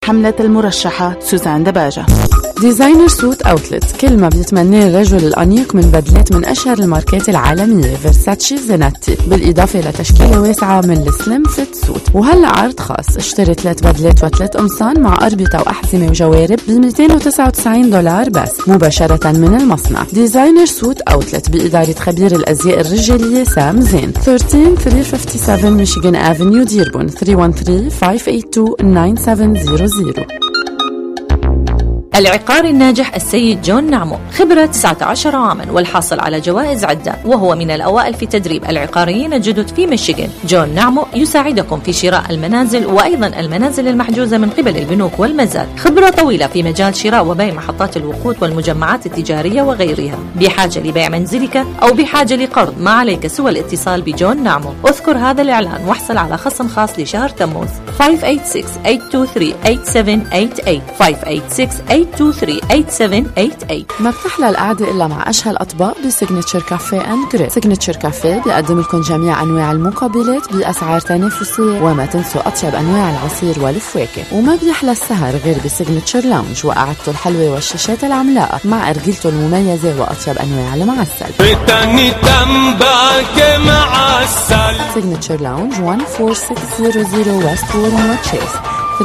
حملة المرشحة سوزان دباجة ديزاينر سوت اوتلت كل ما بيتمناه الرجل الانيق من بدلات من اشهر الماركات العالميه فيرساتشي زيناتي بالاضافه لتشكيله واسعه من السليم فيت سوت وهلا عرض خاص اشتري ثلاث بدلات وثلاث قمصان مع اربطه واحزمه وجوارب ب 299 دولار بس مباشره من المصنع ديزاينر سوت اوتلت باداره خبير الازياء الرجاليه سام زين 13 357 ميشيغان افنيو ديربون 313 582 9700 العقار الناجح السيد جون نعمو خبرة 19 عاما والحاصل على جوائز عدة وهو من الأوائل في تدريب العقاريين الجدد في ميشيغان جون نعمو يساعدكم في شراء المنازل وأيضا المنازل المحجوزة من قبل البنوك والمزاد خبرة طويلة في مجال شراء وبيع محطات الوقود والمجمعات التجارية وغيرها بحاجة لبيع منزلك أو بحاجة لقرض ما عليك سوى الاتصال بجون نعمو اذكر هذا الإعلان واحصل على خصم خاص لشهر تموز 586 823 8788 586 823 ما بتحلى القعدة إلا مع أشهى الأطباق بسيجنتشر كافيه أند جريل سيجنتشر كافيه بيقدم لكم جميع أنواع المقابلات بأسعار تنافسية وما تنسوا أطيب أنواع العصير والفواكه وما بيحلى السهر غير بسيجنتشر لاونج وقعدته الحلوة والشاشات العملاقة مع أرجيلته المميزة وأطيب أنواع المعسل سيجنتشر لاونج 14600 ويست وورن تشيس 313-584-5800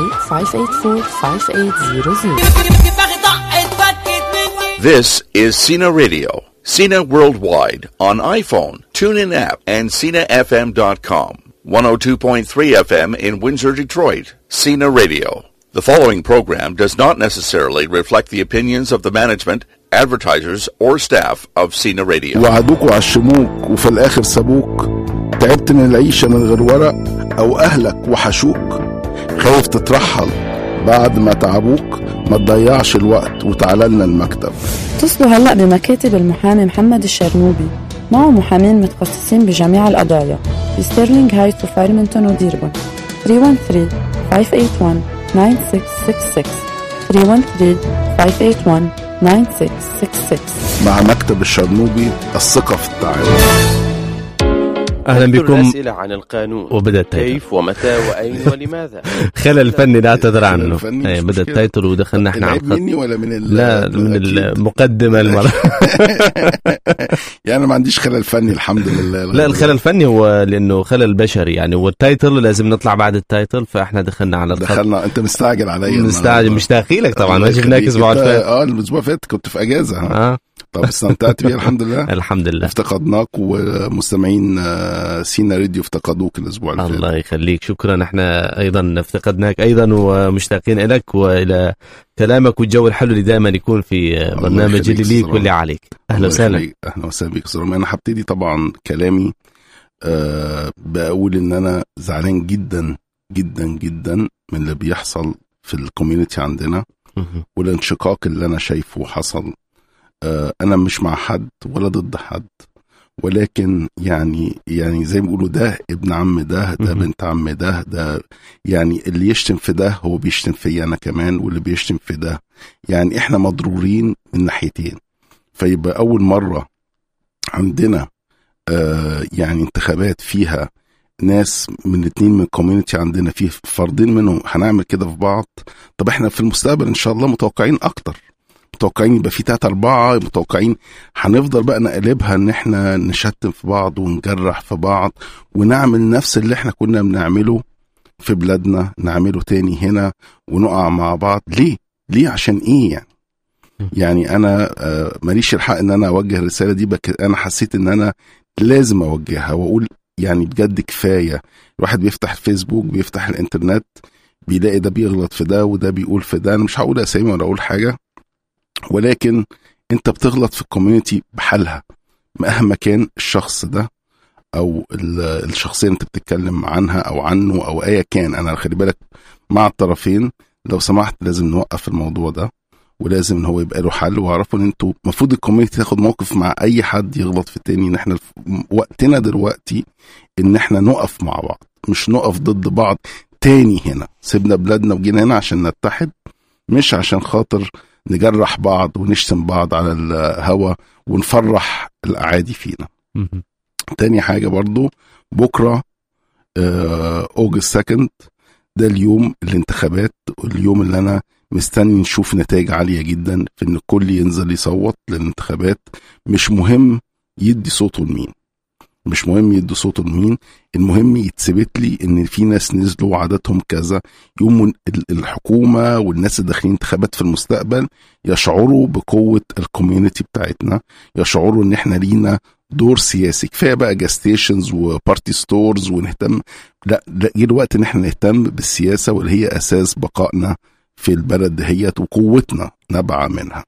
This is Cena Radio. Cena Worldwide on iPhone, TuneIn app, and CinaFM.com. 102.3 FM in Windsor, Detroit. Cena Radio. The following program does not necessarily reflect the opinions of the management, advertisers, or staff of Cena Radio. وعدوك وعشموك وفي الآخر سابوك تعبت من العيشة من غير ورق أو أهلك وحشوك خايف تترحل بعد ما تعبوك ما تضيعش الوقت وتعالى لنا المكتب اتصلوا هلا بمكاتب المحامي محمد الشرنوبي معه محامين متخصصين بجميع القضايا في ستيرلينغ هايتس وفارمنتون وديربون 313 581 9666 313 581 9666 مع مكتب الشرنوبي الثقة في التعامل اهلا بكم اسئله عن القانون وبدا التايتل كيف ومتى واين ولماذا خلل فني نعتذر عنه ايه بدا التايتل ودخلنا احنا على الخط مني ولا من لا من المقدمه المره يعني انا ما عنديش خلل فني الحمد لله لا الخلل الفني هو لانه خلل بشري يعني والتايتل لازم نطلع بعد التايتل فاحنا دخلنا على الخط دخلنا انت مستعجل عليا مستعجل مشتاق لك طبعا ما شفناك الاسبوع اللي فات اه الاسبوع اللي فات كنت في اجازه اه طب استمتعت بيه الحمد لله الحمد لله افتقدناك ومستمعين سينا راديو افتقدوك الاسبوع اللي فات الله يخليك شكرا احنا ايضا افتقدناك ايضا ومشتاقين لك والى كلامك والجو الحلو اللي دائما يكون في برنامج اللي ليك واللي عليك اهلا وسهلا اهلا وسهلا بك انا هبتدي طبعا كلامي أه بقول ان انا زعلان جدا جدا جدا من اللي بيحصل في الكوميونتي عندنا والانشقاق اللي انا شايفه حصل انا مش مع حد ولا ضد حد ولكن يعني يعني زي ما بيقولوا ده ابن عم ده ده بنت عم ده ده يعني اللي يشتم في ده هو بيشتم فيا انا كمان واللي بيشتم في ده يعني احنا مضرورين من ناحيتين فيبقى اول مره عندنا آه يعني انتخابات فيها ناس من اتنين من الكوميونتي عندنا فيه فردين منهم هنعمل كده في بعض طب احنا في المستقبل ان شاء الله متوقعين اكتر متوقعين يبقى في تلاتة أربعة متوقعين هنفضل بقى نقلبها إن إحنا نشتم في بعض ونجرح في بعض ونعمل نفس اللي إحنا كنا بنعمله في بلادنا نعمله تاني هنا ونقع مع بعض ليه؟ ليه عشان إيه يعني؟ يعني أنا ماليش الحق إن أنا أوجه الرسالة دي بك أنا حسيت إن أنا لازم أوجهها وأقول يعني بجد كفاية الواحد بيفتح الفيسبوك بيفتح الإنترنت بيلاقي ده بيغلط في ده وده بيقول في ده أنا مش هقول أسامي ولا أقول حاجة ولكن انت بتغلط في الكوميونتي بحالها مهما كان الشخص ده او الشخصيه اللي انت بتتكلم عنها او عنه او ايا كان انا خلي بالك مع الطرفين لو سمحت لازم نوقف الموضوع ده ولازم ان هو يبقى له حل واعرفوا ان انتوا المفروض الكوميونتي تاخد موقف مع اي حد يغلط في التاني ان احنا وقتنا دلوقتي ان احنا نقف مع بعض مش نقف ضد بعض تاني هنا سيبنا بلادنا وجينا هنا عشان نتحد مش عشان خاطر نجرح بعض ونشتم بعض على الهوا ونفرح الاعادي فينا تاني حاجة برضو بكرة اوجست سكند ده اليوم الانتخابات اليوم اللي انا مستني نشوف نتائج عاليه جدا في ان الكل ينزل يصوت للانتخابات مش مهم يدي صوته لمين مش مهم يدي صوته لمين المهم يتثبت لي ان في ناس نزلوا وعددهم كذا يوم ال- الحكومه والناس اللي داخلين انتخابات في المستقبل يشعروا بقوه الكوميونتي بتاعتنا يشعروا ان احنا لينا دور سياسي كفايه بقى جاستيشنز وبارتي ستورز ونهتم لا لا جه الوقت ان احنا نهتم بالسياسه واللي هي اساس بقائنا في البلد دهيت وقوتنا نبع منها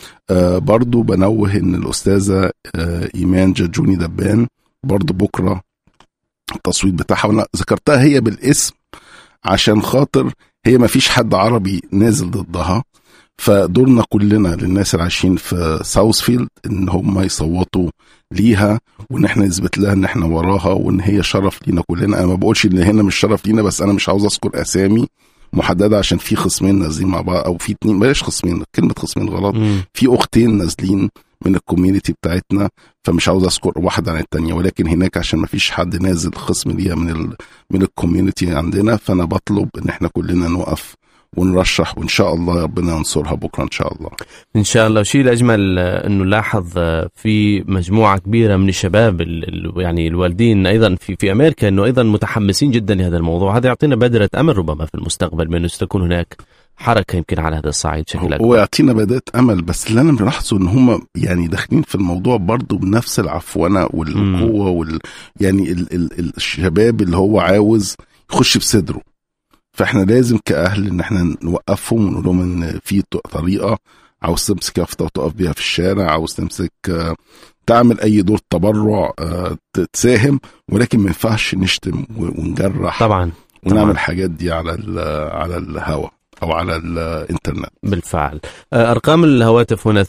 آه برضو بنوه ان الاستاذه آه ايمان جاجوني دبان برضو بكره التصويت بتاعها وانا ذكرتها هي بالاسم عشان خاطر هي ما فيش حد عربي نازل ضدها فدورنا كلنا للناس اللي عايشين في ساوثفيلد ان هم يصوتوا ليها وان احنا نثبت لها ان احنا وراها وان هي شرف لينا كلنا انا ما بقولش ان هنا مش شرف لينا بس انا مش عاوز اذكر اسامي محدده عشان في خصمين نازلين مع بعض او في اتنين بلاش خصمين كلمه خصمين غلط مم. في اختين نازلين من الكوميونتي بتاعتنا فمش عاوز اذكر واحده عن التانية ولكن هناك عشان ما فيش حد نازل خصم ليها من ال من الكوميونتي عندنا فانا بطلب ان احنا كلنا نقف ونرشح وان شاء الله ربنا ينصرها بكره ان شاء الله ان شاء الله شيء الاجمل آه، انه نلاحظ آه، في مجموعه كبيره من الشباب ال- ال- يعني الوالدين ايضا في في امريكا انه ايضا متحمسين جدا لهذا الموضوع هذا يعطينا بادره امل ربما في المستقبل بانه ستكون هناك حركه يمكن على هذا الصعيد بشكل هو اكبر يعطينا بدايه امل بس اللي انا ملاحظه ان هم يعني داخلين في الموضوع برضو بنفس العفونه والقوه وال يعني ال ال الشباب اللي هو عاوز يخش بصدره فاحنا لازم كاهل ان احنا نوقفهم ونقول لهم ان في ط- طريقه عاوز تمسك يافطه وتقف بيها في الشارع عاوز تمسك آه، تعمل اي دور تبرع آه، ت- تساهم ولكن ما ينفعش نشتم و- ونجرح طبعا ونعمل طبعاً. الحاجات دي على ال- على الهوا او على الانترنت بالفعل آه، أرقام الهواتف هنا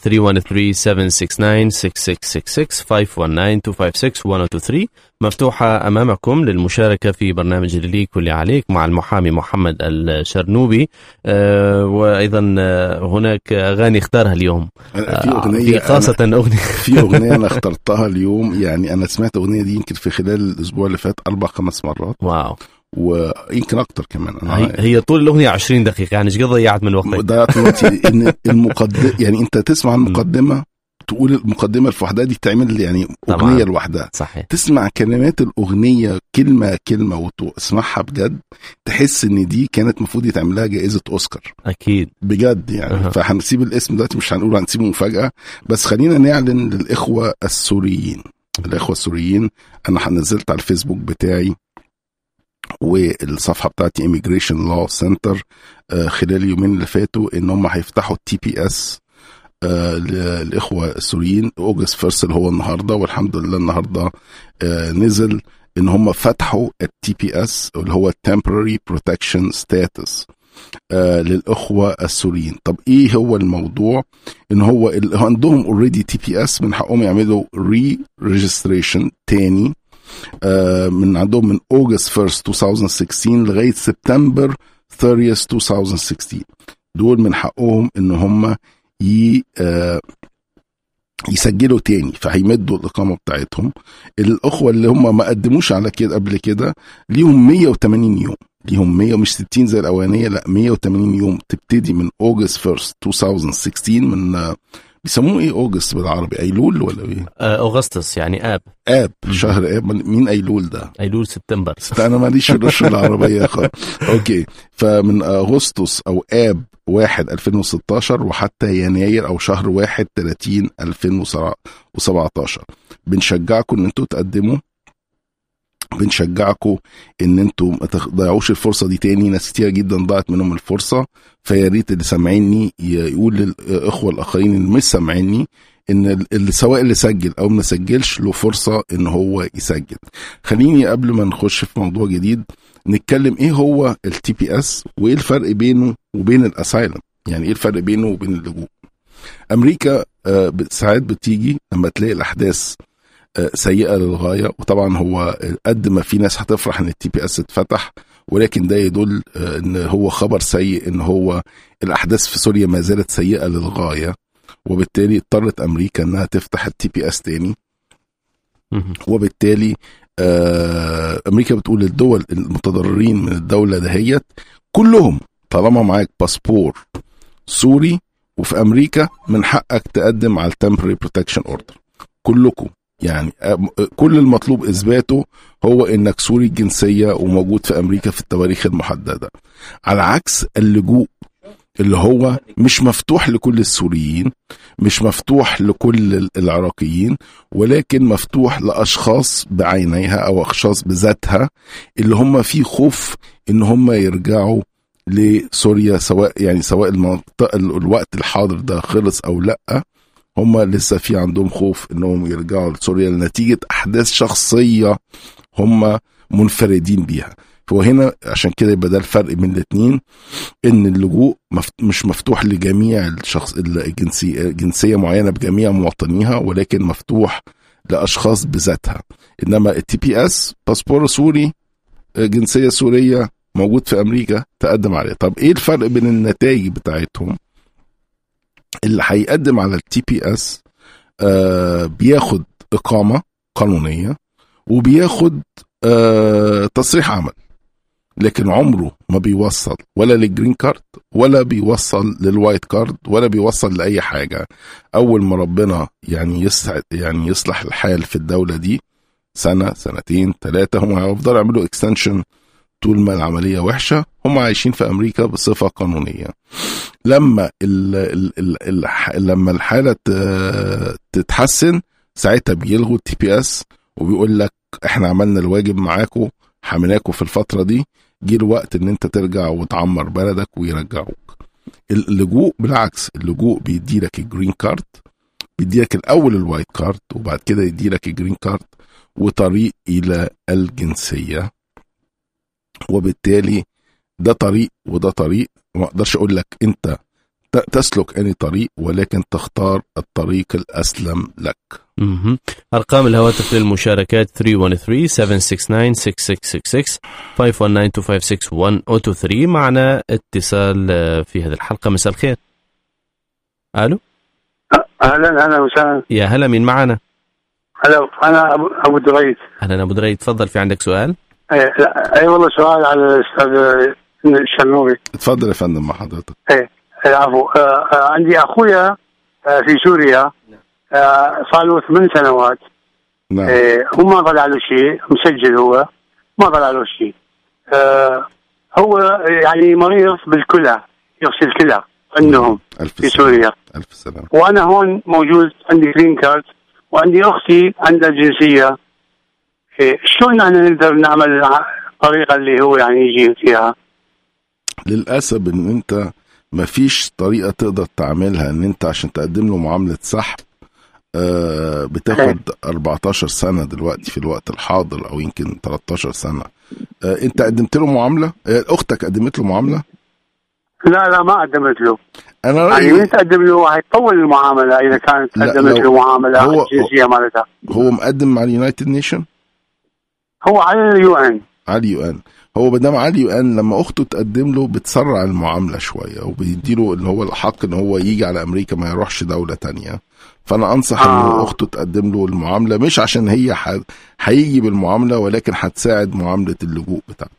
313-769-6666 مفتوحة أمامكم للمشاركة في برنامج ليك واللي عليك مع المحامي محمد الشرنوبي آه، وأيضا آه، هناك أغاني اختارها اليوم في آه، اغنيه في خاصة أغنية في اغنيه انا اخترتها اليوم يعني انا سمعت الاغنيه دي يمكن في خلال الاسبوع اللي فات اربع خمس مرات واو ويمكن اكتر كمان هي, انا هي طول الأغنية 20 دقيقة يعني ايش قد ضيعت من وقتك ضيعت وقتي ان المقدم يعني انت تسمع المقدمه تقول المقدمه لوحدها دي تعمل يعني طبعاً. اغنيه لوحدها صحيح تسمع كلمات الاغنيه كلمه كلمه وتسمعها بجد تحس ان دي كانت المفروض يتعمل لها جائزه اوسكار أكيد بجد يعني أها. فهنسيب الاسم دلوقتي مش هنقول هنسيبه مفاجاه بس خلينا نعلن للاخوه السوريين الاخوه السوريين انا نزلت على الفيسبوك بتاعي والصفحه بتاعتي immigration law center آه، خلال اليومين اللي فاتوا ان هم هيفتحوا التي بي اس للاخوه السوريين اوجست فيرست اللي هو النهارده والحمد لله النهارده آه، نزل ان هم فتحوا التي بي اس اللي هو temporary protection status آه للاخوه السوريين طب ايه هو الموضوع ان هو اللي عندهم اوريدي تي بي اس من حقهم يعملوا ري ريجستريشن تاني آه من عندهم من اوجست 1 2016 لغايه سبتمبر 30 2016 دول من حقهم ان هم ي آه يسجلوا تاني فهيمدوا الاقامه بتاعتهم الاخوه اللي هم ما قدموش على كده قبل كده ليهم 180 يوم ليهم 100 مش 60 زي الاولانيه لا 180 يوم تبتدي من اوجست 1 2016 من آه، بيسموه ايه اوجست بالعربي ايلول ولا ايه؟ آه، أغسطس يعني آب اب شهر اب مين ايلول ده؟ أيلول سبتمبر ست انا ماليش في الرش العربيه خالص اوكي فمن اغسطس او اب 1 2016 وحتى يناير او شهر 1 30 2017 بنشجعكم ان انتوا تقدموا بنشجعكم ان انتوا ما تضيعوش الفرصه دي تاني ناس كتير جدا ضاعت منهم الفرصه فيا ريت اللي سامعيني ي- يقول للاخوه الاخرين اللي مش سامعيني ان ال- اللي سواء اللي سجل او ما سجلش له فرصه ان هو يسجل خليني قبل ما نخش في موضوع جديد نتكلم ايه هو التي بي اس وايه الفرق بينه وبين الاسايلم يعني ايه الفرق بينه وبين اللجوء امريكا آه، ب- ساعات بتيجي لما تلاقي الاحداث آه، سيئه للغايه وطبعا هو قد ما في ناس هتفرح ان التي بي اس اتفتح ولكن ده يدل آه، ان هو خبر سيء ان هو الاحداث في سوريا ما زالت سيئه للغايه وبالتالي اضطرت امريكا انها تفتح التي بي اس تاني مهم. وبالتالي آه، امريكا بتقول للدول المتضررين من الدوله دهيت كلهم طالما معاك باسبور سوري وفي امريكا من حقك تقدم على التمبري بروتكشن اوردر كلكم يعني آه، كل المطلوب اثباته هو انك سوري الجنسيه وموجود في امريكا في التواريخ المحدده على عكس اللجوء اللي هو مش مفتوح لكل السوريين مش مفتوح لكل العراقيين ولكن مفتوح لاشخاص بعينيها او اشخاص بذاتها اللي هم في خوف ان هم يرجعوا لسوريا سواء يعني سواء المنطقه الوقت الحاضر ده خلص او لا هم لسه في عندهم خوف انهم يرجعوا لسوريا لنتيجه احداث شخصيه هم منفردين بيها وهنا عشان كده يبقى ده الفرق بين الاثنين ان اللجوء مفت... مش مفتوح لجميع الشخص الجنسية جنسية معينة بجميع مواطنيها ولكن مفتوح لاشخاص بذاتها انما التي بي اس باسبور سوري جنسية سورية موجود في امريكا تقدم عليه طب ايه الفرق بين النتائج بتاعتهم اللي هيقدم على التي بي اس آه بياخد اقامة قانونية وبياخد آه تصريح عمل لكن عمره ما بيوصل ولا للجرين كارد ولا بيوصل للوايت كارد ولا بيوصل لاي حاجه اول ما ربنا يعني يسعد يعني يصلح الحال في الدوله دي سنه سنتين ثلاثه هم هيفضلوا يعملوا اكستنشن طول ما العمليه وحشه هم عايشين في امريكا بصفه قانونيه لما ال ال ال ال لما الحاله تتحسن ساعتها بيلغوا التي بي اس وبيقول لك احنا عملنا الواجب معاكم حميناكم في الفتره دي جه الوقت ان انت ترجع وتعمر بلدك ويرجعوك اللجوء بالعكس اللجوء بيدي لك الجرين كارد بيدي لك الاول الوايت كارد وبعد كده يدي لك الجرين كارد وطريق الى الجنسيه وبالتالي ده طريق وده طريق ما اقدرش اقول لك انت تسلك أي طريق ولكن تختار الطريق الأسلم لك مه. أرقام الهواتف للمشاركات 313-769-6666 519-256-1023 معنا اتصال في هذه الحلقة مساء الخير ألو أهلا أهلا وسهلا يا هلا مين معنا هلا أنا أبو دريد أهلا أبو دريد تفضل في عندك سؤال أي, أي والله سؤال على الأستاذ الشنوبي تفضل يا فندم مع حضرتك ايه العفو آه آه عندي اخويا آه في سوريا صار له ثمان سنوات نعم وما طلع له شيء مسجل هو ما طلع له شيء هو يعني مريض بالكلى يغسل كلى عندهم ألف في سلام. سوريا ألف سلام وانا هون موجود عندي جرين كارد وعندي اختي عندها جنسيه إيه، شلون نحن نقدر نعمل الطريقه اللي هو يعني يجي فيها للاسف ان انت مفيش طريقه تقدر تعملها ان انت عشان تقدم له معامله سحب آه بتاخد 14 سنه دلوقتي في الوقت الحاضر او يمكن 13 سنه آه انت قدمت له معامله آه اختك قدمت له معامله لا لا ما قدمت له انا يعني رايي من تقدم له هيطول المعامله اذا كانت لا، قدمت لو- له معامله هو- الجنسيه مالتها هو مقدم مع اليونايتد نيشن هو على اليو ان على اليو ان هو ما دام على اليو ان لما اخته تقدم له بتسرع المعامله شويه وبيديله اللي هو الحق ان هو يجي على امريكا ما يروحش دوله تانية فانا انصح ان آه. اخته تقدم له المعامله مش عشان هي ح- هيجي بالمعامله ولكن هتساعد معامله اللجوء بتاعته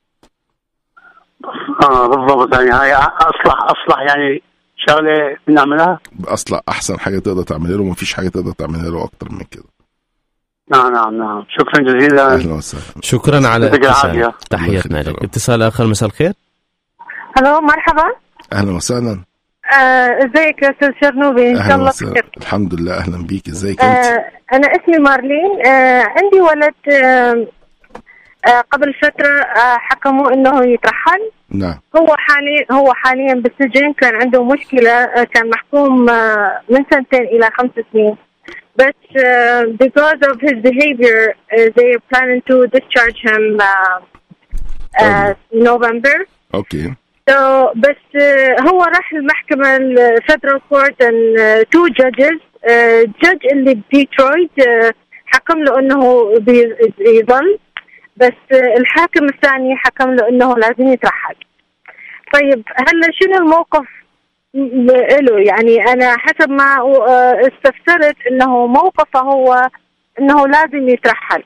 اه بالضبط يعني هاي اصلح اصلح يعني شغله بنعملها اصلا احسن حاجه تقدر تعملها له مفيش حاجه تقدر تعملها له اكتر من كده نعم نعم نعم شكرا جزيلا اهلا وسهلا شكرا على يعطيك اتصالك العافية. تحياتنا الله لك يخليك. اتصال آخر مساء الخير الو مرحبا اهلا وسهلا آه، ازيك يا استاذ شرنوبي ان شاء اهلا الله وسهلا بخير الحمد لله اهلا بيك ازيك انت آه، انا اسمي مارلين آه، عندي ولد آه، آه، قبل فتره آه، حكموا انه يترحل نعم هو حاليا هو حاليا بالسجن كان عنده مشكله آه، كان محكوم آه، من سنتين الى خمس سنين but uh, because of his behavior uh, they are planning to discharge him uh, uh, November اوكي So, بس uh, هو راح المحكمة الفيدرال كورت and uh, two judges uh, جدج اللي بديترويت uh, حكم له انه بي- يظل بس uh, الحاكم الثاني حكم له انه لازم يترحل طيب هلا شنو الموقف م- له يعني انا حسب ما uh, استفسرت انه موقفه هو انه لازم يترحل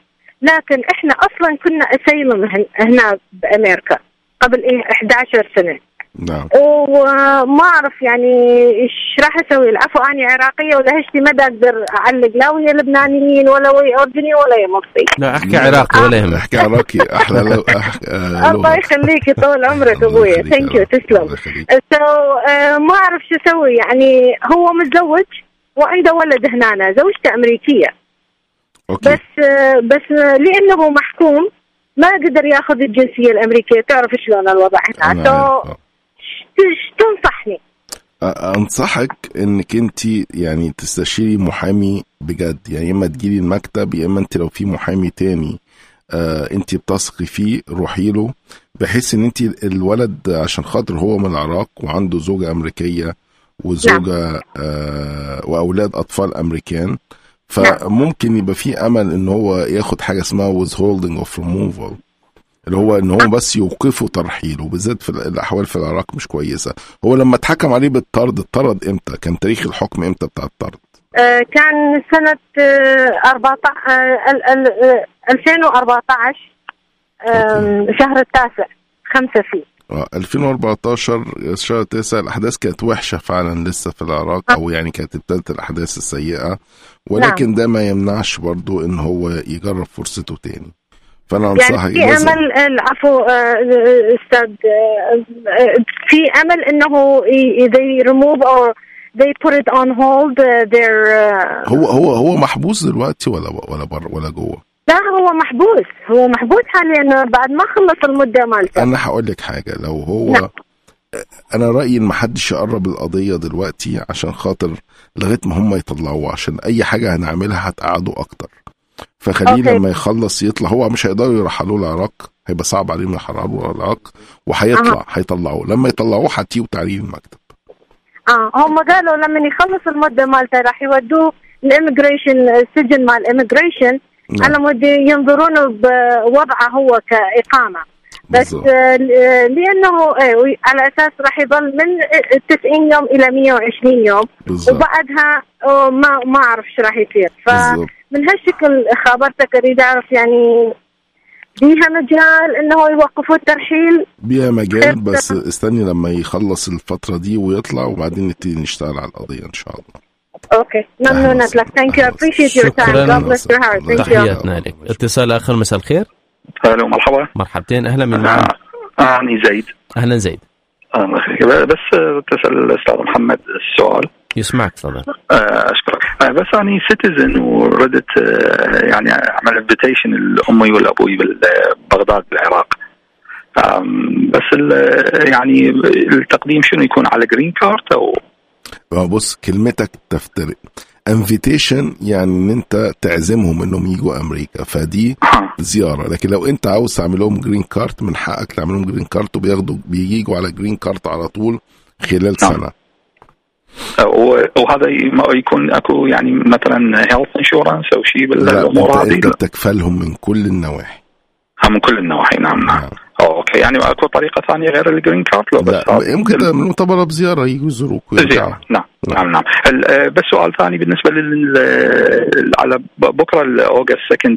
لكن احنا اصلا كنا اسيلم هنا بامريكا قبل ايه 11 سنه نعم وما اعرف يعني ايش راح اسوي العفو اني عراقيه ولهجتي ما اقدر اعلق لا ويا لبنانيين ولا ويا اردني ولا يا مصري لا احكي عراقي ولا يهمك احكي عراقي احلى لو أح... آه الله لغة. يخليك يطول عمرك الله ابويا يخليك ثانك يا يو رب. تسلم الله يخليك. سو ما اعرف شو اسوي يعني هو متزوج وعنده ولد هنا زوجته امريكيه اوكي بس آه، بس آه، لانه محكوم ما قدر ياخذ الجنسيه الامريكيه تعرف شلون الوضع أنا هنا سو عارف. آه. ش- تنصحني أ- انصحك انك انت يعني تستشيري محامي بجد يعني يا اما تجيلي المكتب يا اما انت لو في محامي تاني آه انت بتثقي فيه روحي له بحيث ان انت الولد عشان خاطر هو من العراق وعنده زوجة امريكية وزوجة آه واولاد اطفال امريكان فممكن يبقى في امل ان هو ياخد حاجة اسمها withholding of removal اللي هو ان هو بس يوقفوا ترحيله بالذات في الاحوال في العراق مش كويسه هو لما اتحكم عليه بالطرد اتطرد امتى كان تاريخ الحكم امتى بتاع الطرد آه، كان سنة آه، 14 آه، ال- ال- آه، 2014 آم، شهر التاسع خمسة فيه آه، 2014 شهر 9 الاحداث كانت وحشه فعلا لسه في العراق او يعني كانت ابتدت الاحداث السيئه ولكن ده ما يمنعش برضو ان هو يجرب فرصته تاني فانا انصحك يعني في لازم- امل العفو آه، آه، استاذ آه، آه، في امل انه ي- they remove or they put it on hold uh, their uh, هو هو هو محبوس دلوقتي ولا ولا بره ولا جوه لا هو محبوس هو محبوس حاليا بعد ما خلص المده مالته انا هقول لك حاجه لو هو نعم. انا رايي ان محدش يقرب القضيه دلوقتي عشان خاطر لغايه ما هم يطلعوه عشان اي حاجه هنعملها هتقعده اكتر فخليه أوكي. لما يخلص يطلع هو مش هيقدروا يرحلوه العراق هيبقى صعب عليهم يحرروا العراق وهيطلع هيطلعوه لما يطلعوه هتيجوا تعليل المكتب اه هم قالوا لما يخلص المده مالته راح يودوه الاميجريشن السجن مال الاميجريشن نعم. على مود ينظرونه بوضعه هو كاقامه بس بالظبط. آه، آه، لانه آه، وي- على اساس راح يظل من آه، 90 يوم الى 120 يوم بالظبط وبعدها آه، ما ما اعرف ايش راح يصير بالظبط. فمن هالشكل خابرتك اريد اعرف يعني بيها مجال انه يوقفوا الترحيل بيها مجال خير بس طبعا. استني لما يخلص الفتره دي ويطلع وبعدين نبتدي نشتغل على القضيه ان شاء الله اوكي ممنونة لك ثانك يو ابريشيت يور تايم شكراً. جاد بليس يور هارت ثانك يو تحياتنا لك اتصال اخر مساء الخير الو مرحبا مرحبتين اهلا من معنا آه، أنا زيد اهلا زيد الله يخليك. بس آه، تسأل الأستاذ محمد السؤال يسمعك تفضل آه، أشكرك آه، بس أنا سيتيزن وردت آه، يعني أعمل انفيتيشن لأمي والأبوي ببغداد بالعراق آم، بس ال- يعني التقديم شنو يكون على جرين كارت أو ما بص كلمتك تفترق انفيتيشن يعني ان انت تعزمهم انهم يجوا امريكا فدي ها زياره لكن لو انت عاوز تعمل لهم جرين كارت من حقك تعمل لهم جرين كارت وبياخدوا بيجوا على جرين كارت على طول خلال نعم. سنه و- وهذا ي- ما يكون اكو يعني مثلا هيلث انشورنس او شيء لا بالامور انت, هذه انت بتكفلهم من كل النواحي ها، من كل النواحي نعم نعم نعم. أو اوكي يعني اكو طريقه ثانيه غير الجرين كارت لو بس لا هذا- يمكن تعملوا طبعا بزياره يجوا يزوروك ويرجعوا زيارة نعم نعم نعم ال- آه، بس سؤال ثاني بالنسبه لل ال- على ب- بكره الاوغست سكند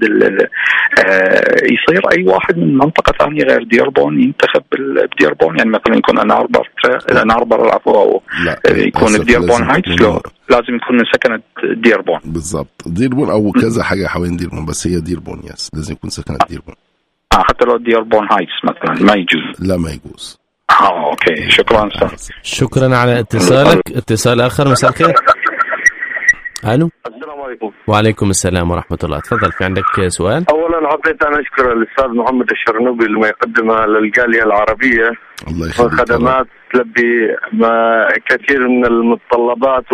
يصير اي واحد من منطقه ثانيه غير ديربون ينتخب بال- بديربون يعني مثلا يكون انا اربر انا اربر العفو او لا يكون للأسف بديربون لازم هايتس تكون- لو لازم يكون من سكنه ديربون بالظبط ديربون او كذا حاجه حوالين ديربون بس هي ديربون يس لازم يكون سكنة ديربون آه حتى لو ديربون هايتس مثلا ما يجوز لا ما يجوز اه اوكي شكرا استاذ شكرا على اتصالك اتصال اخر مساء الخير الو السلام عليكم وعليكم السلام ورحمه الله تفضل في عندك سؤال اولا حبيت ان اشكر الاستاذ محمد الشرنوبي لما يقدمه للجاليه العربيه الله يخليك من خدمات تلبي ما كثير من المتطلبات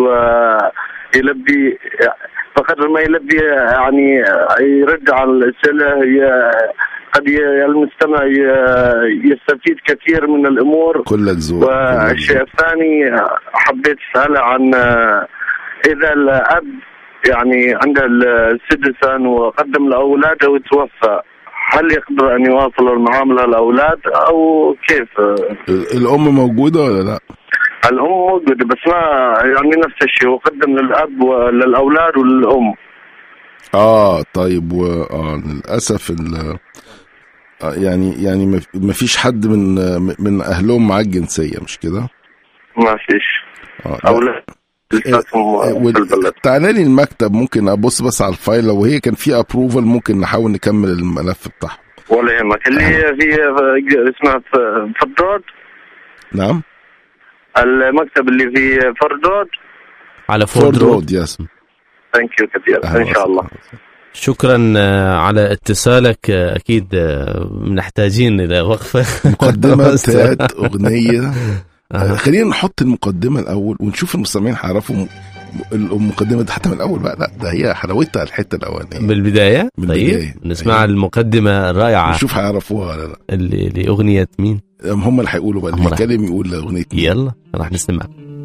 ويلبي بقدر ما يلبي يعني يرد على الاسئله ي- قد ي- المستمع ي- يستفيد كثير من الامور كلك ذوق والشيء الثاني حبيت اساله عن اذا الاب يعني عنده السدسن وقدم لاولاده وتوفى هل يقدر ان يواصل المعامله الاولاد او كيف؟ الام موجوده ولا لا الام موجوده بس ما يعني نفس الشيء وقدم للاب وللاولاد وللام اه طيب و اه للاسف ال آه، يعني يعني ما- ما فيش حد من من اهلهم معاه الجنسيه مش كده؟ ما فيش اه او لا. لا لساتهم في البلد تعالى لي المكتب ممكن ابص بس على الفايل لو هي كان في ابروفل ممكن نحاول نكمل الملف بتاعهم ولا يهمك اللي هي في اسمها ف- فردود نعم المكتب اللي في فردود على فورد فورد رود رود يس ثانك يو كثير أهلا ان شاء الله شكرا آه، على اتصالك آه، اكيد آه، محتاجين الى وقفه مقدمه بتاعت اغنيه آه. خلينا نحط المقدمه الاول ونشوف المستمعين هيعرفوا م- المقدمه دي حتى من الاول بقى لا ده هي حلاوتها الحته الاولانيه بالبدايه بالبداية. طيب نسمع أيوة. المقدمه الرائعه نشوف هيعرفوها ولا لا اللي لاغنيه مين هم اللي هيقولوا بقى اللي هم اللي- يتكلم يقول اغنيه مين. يلا راح نسمع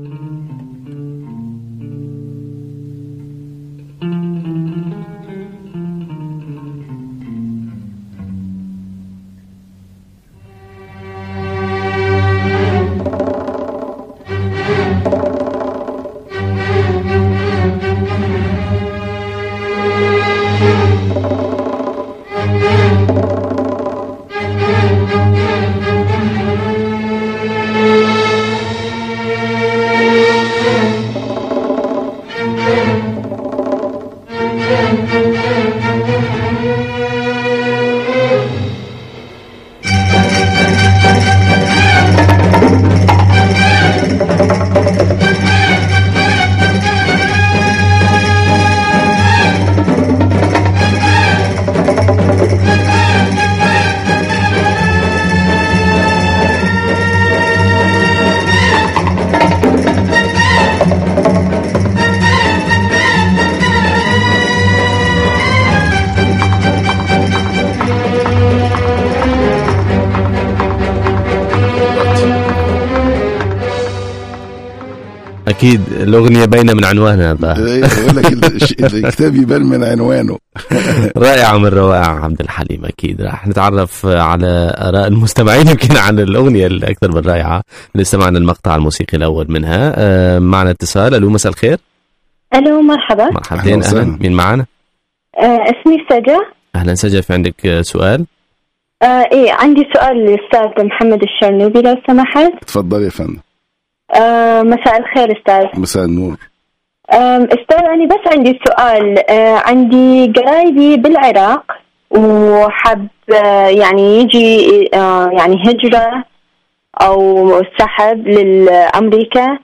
اكيد الاغنيه باينه من عنوانها الظاهر إيه، يقول لك ال- الش- الكتاب يبان من عنوانه رائعة من روائع عبد الحليم أكيد راح نتعرف على آراء المستمعين يمكن عن الأغنية الأكثر من رائعة اللي سمعنا المقطع الموسيقي الأول منها آه، معنا اتصال ألو مساء الخير الو مرحبا مرحبتين أهلا وسهلا. أهلا مين معنا آه اسمي سجا أهلا سجا في عندك آه، سؤال آه ايه عندي سؤال للاستاذ محمد الشرنوبي لو سمحت اتفضل يا فندم آه مساء الخير استاذ مساء النور آم، استاذ انا بس عندي سؤال آه عندي قرايبي بالعراق وحب آه يعني يجي آه يعني هجرة او سحب لامريكا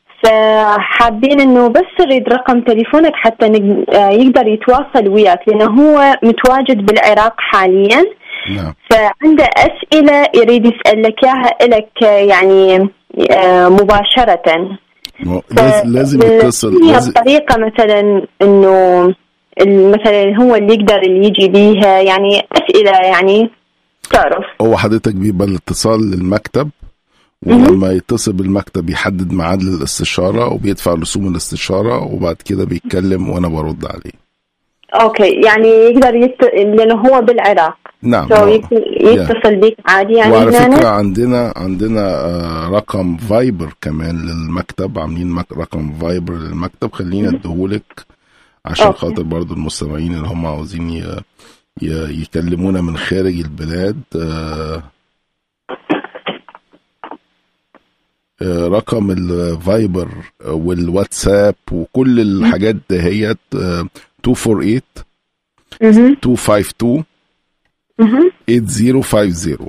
فحابين انه بس يريد رقم تليفونك حتى نق- آه، يقدر يتواصل وياك لانه هو متواجد بالعراق حاليا نعم فعنده اسئله يريد يسالك اياها لك يعني آه، مباشره مو- لاز- لازم يتصل هي لازم الطريقة مثلا انه ال- مثلا هو اللي يقدر اللي يجي بيها يعني اسئلة يعني تعرف هو حضرتك بيبقى الاتصال للمكتب ولما يتصل بالمكتب يحدد ميعاد للاستشارة وبيدفع رسوم الاستشارة وبعد كده بيتكلم وانا برد عليه اوكي يعني يقدر يت... لانه هو بالعراق نعم سو هو- يت- يتصل بيك عادي يعني وعلى هنا فكرة عندنا عندنا آه، رقم فايبر كمان للمكتب عاملين مك- رقم فايبر للمكتب خلينا اديهولك عشان أوكي. خاطر برضو المستمعين اللي هم عاوزين ي- ي- يكلمونا من خارج البلاد آه، آه، رقم الفايبر والواتساب وكل الحاجات دهيت آه، 248 مهم. 252 مهم. 8050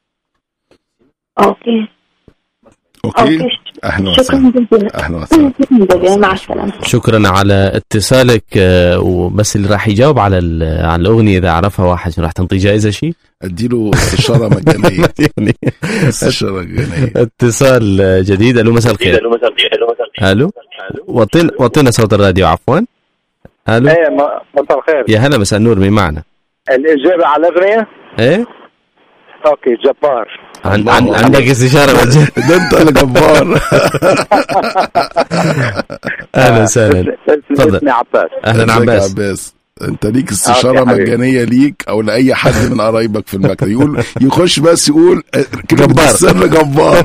اوكي اوكي اوكي اهلا شكرا وسهلا جزيلا اهلا وسهلا شكرا جزيلا مع السلامة شكرا على اتصالك آه، وبس اللي راح يجاوب على ال- على الأغنية إذا عرفها واحد شو راح تنطي جائزة شيء اديله استشاره مجانيه يعني استشاره مجانيه اتصال آه، جديد ألو مساء الخير ألو وطينا وطينا صوت الراديو عفوا ألو ايه م- مساء الخير يا هلا مساء النور مين معنا الاجابه على الاغنيه ايه اوكي جبار عن عن عندك استشارة مجانية ده انت الجبار اهلا وسهلا اسمي تفضل. اسمي عباس اهلا ازيك يا عباس عباس انت ليك استشاره أوكي حبيبي. مجانيه ليك او لاي حد من قرايبك في المكتب يقول يخش بس يقول آه، كلمه جبار. السر جبار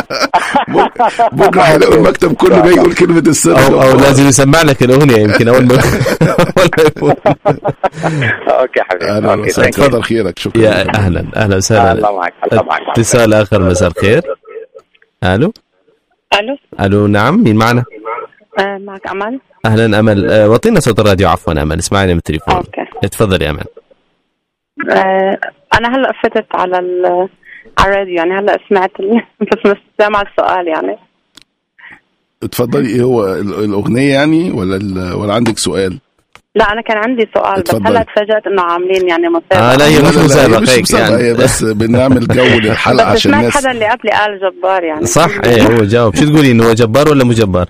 بكره هيلاقوا المكتب كله جاي يقول كلمه السر او او جبار. لازم يسمع لك الاغنيه يمكن اول ما أول ما يفوت. اوكي حبيبي اهلا اوكي وسهلا thank you. اتفضل خيرك شكرا يا اهلا اهلا وسهلا الله معك الله معك اتصال اخر مساء الخير الو الو الو نعم مين معنا آه معك امل اهلا امل آه، وطينا صوت الراديو عفوا امل اسمعينا من التليفون اوكي اتفضل يا امل آه انا هلا فتت على ال على الراديو يعني هلا سمعت ال... بس مش سامع السؤال يعني اتفضلي ايه هو ال- الاغنيه يعني ولا ال- ولا عندك سؤال لا انا كان عندي سؤال بس اتفضلي. هلا تفاجأت انه عاملين يعني مسابقه اه لا هي مش لا، لا، لا، هي مسابقه مش هيك مسابقة، هي يعني بس بنعمل جو للحلقه بس عشان سمعت الناس حدا اللي قبلي قال جبار يعني صح ايه هو جاوب شو تقولي انه هو جبار ولا مو جبار؟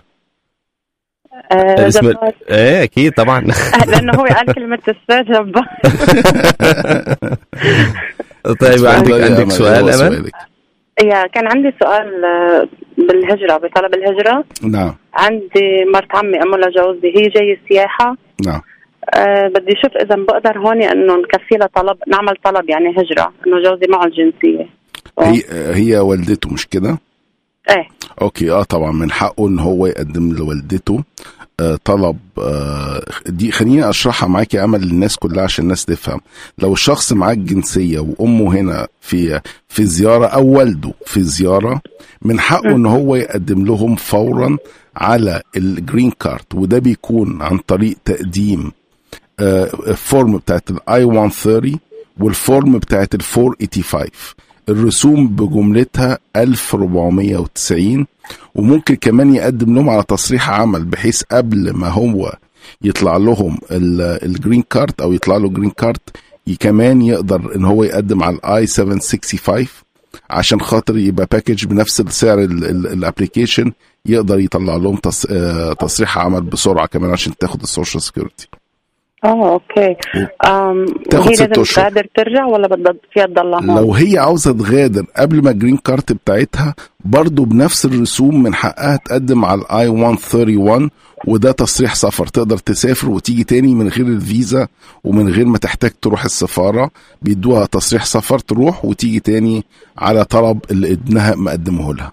آه اسم جبار ايه اكيد طبعا لانه هو قال كلمه السر جبار طيب عندك اتفضلي يا عندك أمل، سؤال هو امل؟ سؤالك. يا كان عندي سؤال آه، بالهجره بطلب الهجره نعم عندي مرت عمي امه لجوزي هي جايه سياحه نعم أه بدي اشوف اذا بقدر هون انه نكفي لها طلب نعمل طلب يعني هجره انه جوزي معه الجنسيه هي هي والدته مش كده ايه اوكي اه طبعا من حقه ان هو يقدم لوالدته آه طلب آه دي خليني اشرحها معاك يا امل للناس كلها عشان الناس تفهم لو الشخص معاه الجنسيه وامه هنا في في زياره او والده في زياره من حقه ان هو يقدم لهم فورا على الجرين كارد وده بيكون عن طريق تقديم آه، الفورم بتاعت الاي 130 والفورم بتاعت ال 485 الرسوم بجملتها 1490 وممكن كمان يقدم لهم على تصريح عمل بحيث قبل ما هو يطلع لهم ال- الجرين كارد او يطلع له جرين كارد ي- كمان يقدر ان هو يقدم على الاي 765 عشان خاطر يبقى باكج بنفس السعر الابلكيشن يقدر يطلع لهم تص- آه، تصريح عمل بسرعه كمان عشان تاخد السوشيال سكيورتي اه اوكي أم تاخد وهي ست لازم أشهر. تقدر ترجع ولا بدها فيها تضلها هون؟ لو هي عاوزه تغادر قبل ما الجرين كارت بتاعتها برضو بنفس الرسوم من حقها تقدم على الاي 131 وده تصريح سفر تقدر تسافر وتيجي تاني من غير الفيزا ومن غير ما تحتاج تروح السفاره بيدوها تصريح سفر تروح وتيجي تاني على طلب اللي ابنها مقدمه لها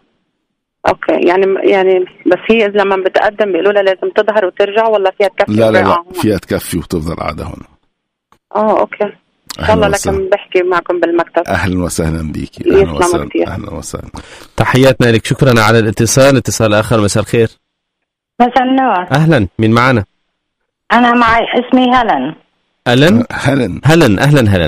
اوكي يعني يعني بس هي إذا لما بتقدم بيقولوا لها لازم تظهر وترجع ولا فيها تكفي لا لا الورقة لا هون؟ فيها تكفي وتفضل قاعده هنا اه اوكي ان شاء الله لكن بحكي معكم بالمكتب اهلا وسهلا بيكي يسلموا اهلا وسهلا كتير. اهلا وسهلا تحياتنا لك شكرا على الاتصال اتصال اخر مساء الخير مساء النور اهلا مين معنا؟ انا معي اسمي هلن الن هلن هلن اهلا هلن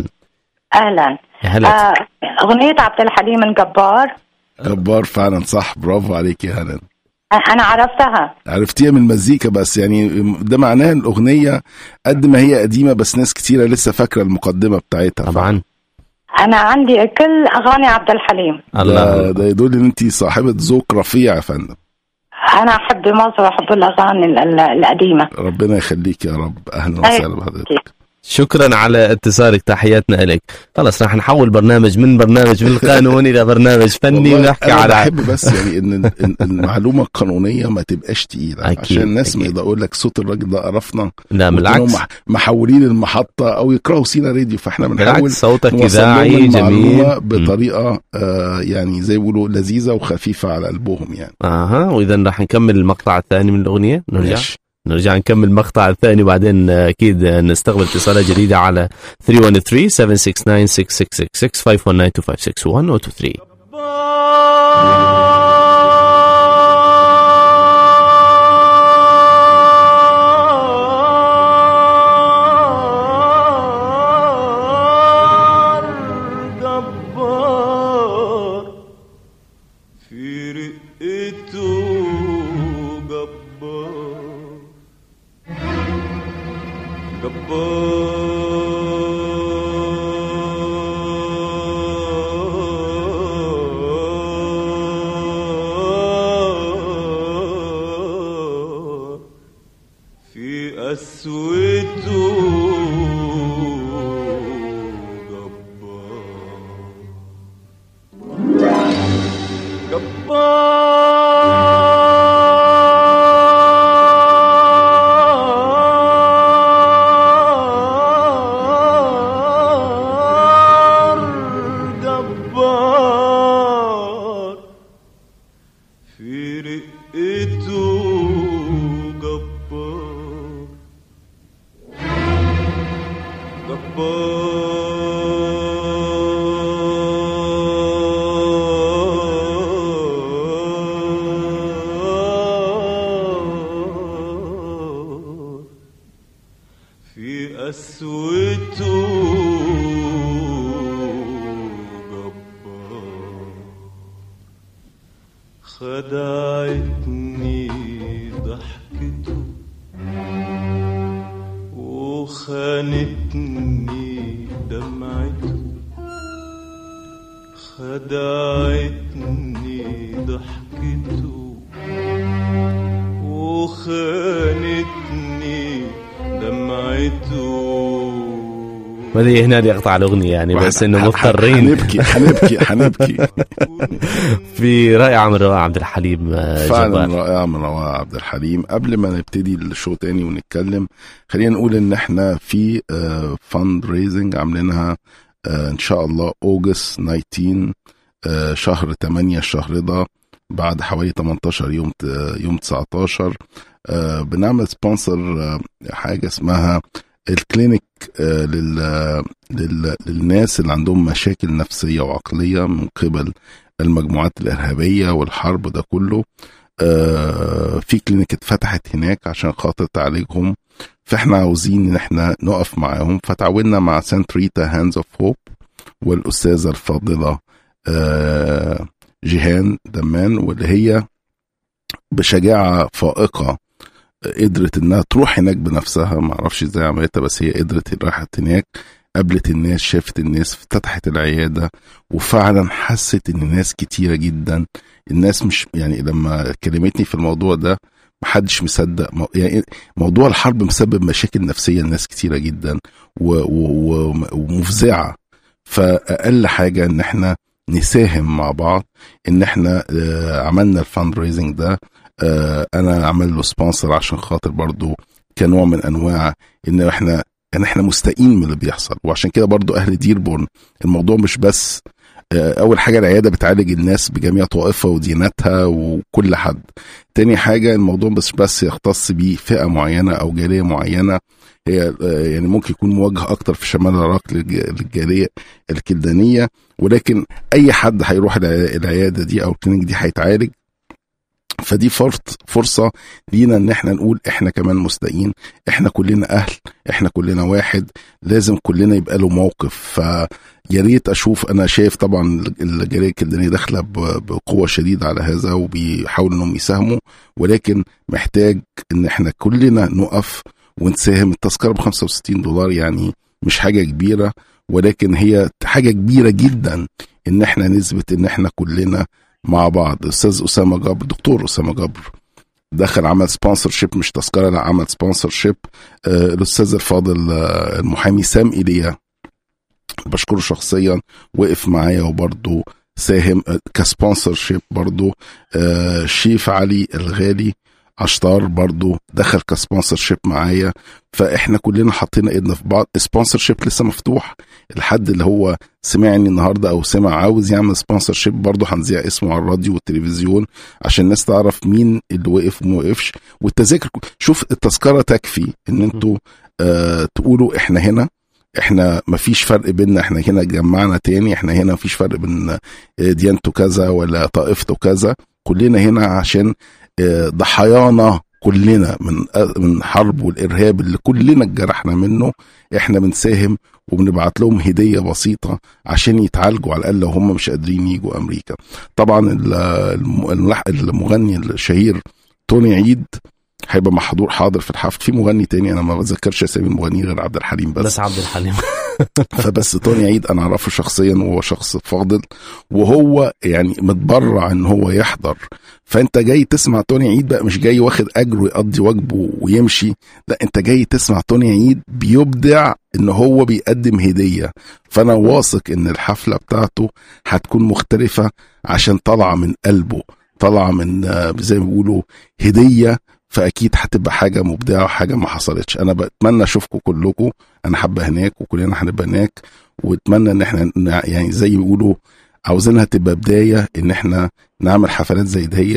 اهلا يا هلا آه، اغنيه عبد الحليم الجبار جبار فعلا صح برافو عليك يا هلن آه، انا عرفتها عرفتيها من المزيكا بس يعني ده معناه الاغنيه قد ما هي قديمه بس ناس كتيره لسه فاكره المقدمه بتاعتها طبعا انا عندي كل اغاني عبد الحليم الله ده يدل ان انت صاحبه ذوق رفيع يا فندم انا احب مصر واحب الاغاني ال- ال- القديمه ربنا يخليك يا رب اهلا وسهلا بحضرتك شكرا على اتصالك تحياتنا لك خلاص راح نحول برنامج من برنامج بالقانون الى برنامج فني والله ونحكي أنا على بحب بس يعني ان إن المعلومه القانونيه ما تبقاش تقيله أكيد، عشان الناس ما يقول لك صوت الراجل ده قرفنا لا ويكونوا بالعكس مح- محولين المحطه او يكرهوا سينا راديو فاحنا بنحاول بالعكس صوتك نوصل لهم إذاعي المعلومة جميل. بطريقه آه يعني زي ما بيقولوا لذيذه وخفيفه على قلبهم يعني اها واذا راح نكمل المقطع الثاني من الاغنيه نرجع ماشي. نرجع نكمل المقطع الثاني وبعدين آه، اكيد آه، نستقبل اتصالات جديده على 313 769 6666 519 2561 او 23 جبار في رقته جبار جبار في قسوته رقته جبار جبار في قسوته جبار خدعتني ضحكته وخانتني دمعته خدعتني ضحكته وخانتني دمعته بدي هنا يقطع الاغنيه يعني بس انه ح- ح- مضطرين حنبكي حنبكي حنبكي في رائعه من رواء عبد الحليم آه، فعلا جبار رائعة من رواء عبد الحليم قبل ما نبتدي الشو تاني ونتكلم خلينا نقول ان احنا في فند ريزنج عاملينها آه، ان شاء الله اوجست 19 آه، شهر 8 الشهر ده بعد حوالي 18 يوم ت- يوم 19 آه، بنعمل سبونسر حاجه اسمها الكلينيك آه، لل لل- للناس اللي عندهم مشاكل نفسيه وعقليه من قبل المجموعات الارهابيه والحرب ده كله آه، في كلينيك اتفتحت هناك عشان خاطر تعالجهم فاحنا عاوزين ان احنا نقف معاهم فتعاوننا مع سانت ريتا هاندز اوف هوب والاستاذه الفاضله آه، جيهان دمان واللي هي بشجاعه فائقه قدرت انها تروح هناك بنفسها ما اعرفش ازاي عملتها بس هي قدرت راحت هناك قابلت الناس شافت الناس فتحت العياده وفعلا حست ان ناس كتيره جدا الناس مش يعني لما كلمتني في الموضوع ده محدش مصدق مو- يعني موضوع الحرب مسبب مشاكل نفسيه لناس كتيره جدا و- و- و- ومفزعه فاقل حاجه ان احنا نساهم مع بعض ان احنا آه، عملنا الفاند ريزنج ده آه، انا عمل له سبونسر عشان خاطر برضو كنوع من انواع ان احنا ان احنا مستائين من اللي بيحصل وعشان كده برضو اهل ديربورن الموضوع مش بس آه، اول حاجه العياده بتعالج الناس بجميع طوائفها ودياناتها وكل حد تاني حاجه الموضوع بس بس يختص بيه فئه معينه او جاليه معينه هي آه، يعني ممكن يكون موجه اكتر في شمال العراق للج- للجاليه الكلدانيه ولكن اي حد هيروح الع- العياده دي او الكلينيك دي هيتعالج فدي فرص فرصه لينا ان احنا نقول احنا كمان مستائين احنا كلنا اهل احنا كلنا واحد لازم كلنا يبقى له موقف فيا ريت اشوف انا شايف طبعا الجاليه الكلدانيه داخله ب- بقوه شديده على هذا وبيحاولوا انهم يساهموا ولكن محتاج ان احنا كلنا نقف ونساهم التذكره ب 65 دولار يعني مش حاجه كبيره ولكن هي حاجه كبيره جدا ان احنا نثبت ان احنا كلنا مع بعض استاذ اسامه جبر دكتور اسامه جبر دخل عمل سبونسر شيب مش تذكره لا عمل سبونسر شيب آه الاستاذ الفاضل آه المحامي سام ايليا بشكره شخصيا وقف معايا وبرضه ساهم آه، كسبونسر شيب برضه آه شيف علي الغالي عشتار برضو دخل كسبونسر شيب معايا فاحنا كلنا حطينا ايدنا في بعض سبونسر شيب لسه مفتوح الحد اللي هو سمعني النهارده او سمع عاوز يعمل سبونسر شيب برضه هنذيع اسمه على الراديو والتلفزيون عشان الناس تعرف مين اللي وقف وما وقفش والتذاكر شوف التذكره تكفي ان انتوا آه تقولوا احنا هنا احنا مفيش فرق بيننا احنا هنا جمعنا تاني احنا هنا مفيش فرق بين آه، ديانته كذا ولا طائفته كذا كلنا هنا عشان آه، ضحايانا كلنا من من حرب والارهاب اللي كلنا اتجرحنا منه احنا بنساهم وبنبعت لهم هديه بسيطه عشان يتعالجوا على الاقل لو هم مش قادرين يجوا امريكا. طبعا ال- الم- الملح- المغني الشهير توني عيد هيبقى محضور حاضر في الحفل في مغني تاني انا ما بتذكرش اسامي المغنيين غير عبد الحليم بس بس عبد الحليم فبس توني عيد انا اعرفه شخصيا وهو شخص فاضل وهو يعني متبرع ان هو يحضر فانت جاي تسمع توني عيد بقى مش جاي واخد اجره يقضي واجبه ويمشي لا انت جاي تسمع توني عيد بيبدع ان هو بيقدم هديه فانا واثق ان الحفله بتاعته هتكون مختلفه عشان طالعه من قلبه طالعه من آه، زي ما بيقولوا هديه فاكيد هتبقى حاجه مبدعه وحاجه ما حصلتش انا بتمنى اشوفكم كلكم انا حابه هناك وكلنا هنبقى هناك واتمنى ان احنا نع- يعني زي ما بيقولوا عاوزينها تبقى بدايه ان احنا نعمل حفلات زي دهيت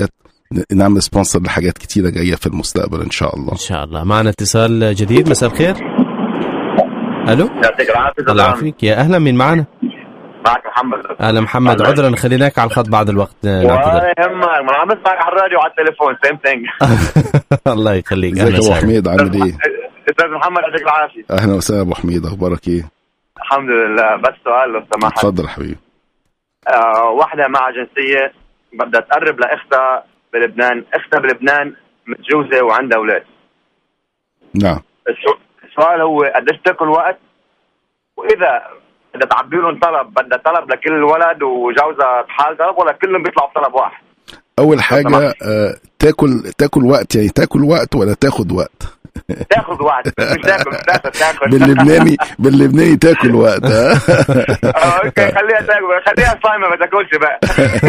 ن- نعمل سبونسر لحاجات كتيره جايه في المستقبل ان شاء الله ان شاء الله معنا اتصال جديد مساء الخير الو يعطيك العافيه الله يعافيك يا اهلا مين معنا معك محمد اهلا محمد عذرا خليناك على الخط بعد الوقت آه، نعتذر ولا يهمك ما عم اسمعك على الراديو وعلى التليفون سيم ثينج الله يخليك ازيك اهلا يا ابو وسهلا حميد عامل ايه استاذ محمد يعطيك العافيه اهلا وسهلا ابو حميد اخبارك ايه الحمد لله بس سؤال لو سمحت اتفضل يا حبيبي آه واحدة مع جنسية بدها تقرب لأختها بلبنان أختها بلبنان متجوزة وعندها أولاد نعم السو- السؤال هو قديش تاكل وقت وإذا بدها تعبي لهم طلب بدها طلب لكل ولد وجوزها بحال طلب ولا كلهم بيطلعوا بطلب واحد اول حاجه آه تاكل تاكل وقت يعني تاكل وقت ولا تاخد وقت تاخذ وقت مش تاكل مش تاكل تاكل باللبناني باللبناني تاكل وقت ها آه، اوكي خليها تاكل خليها صايمه ما تاكلش بقى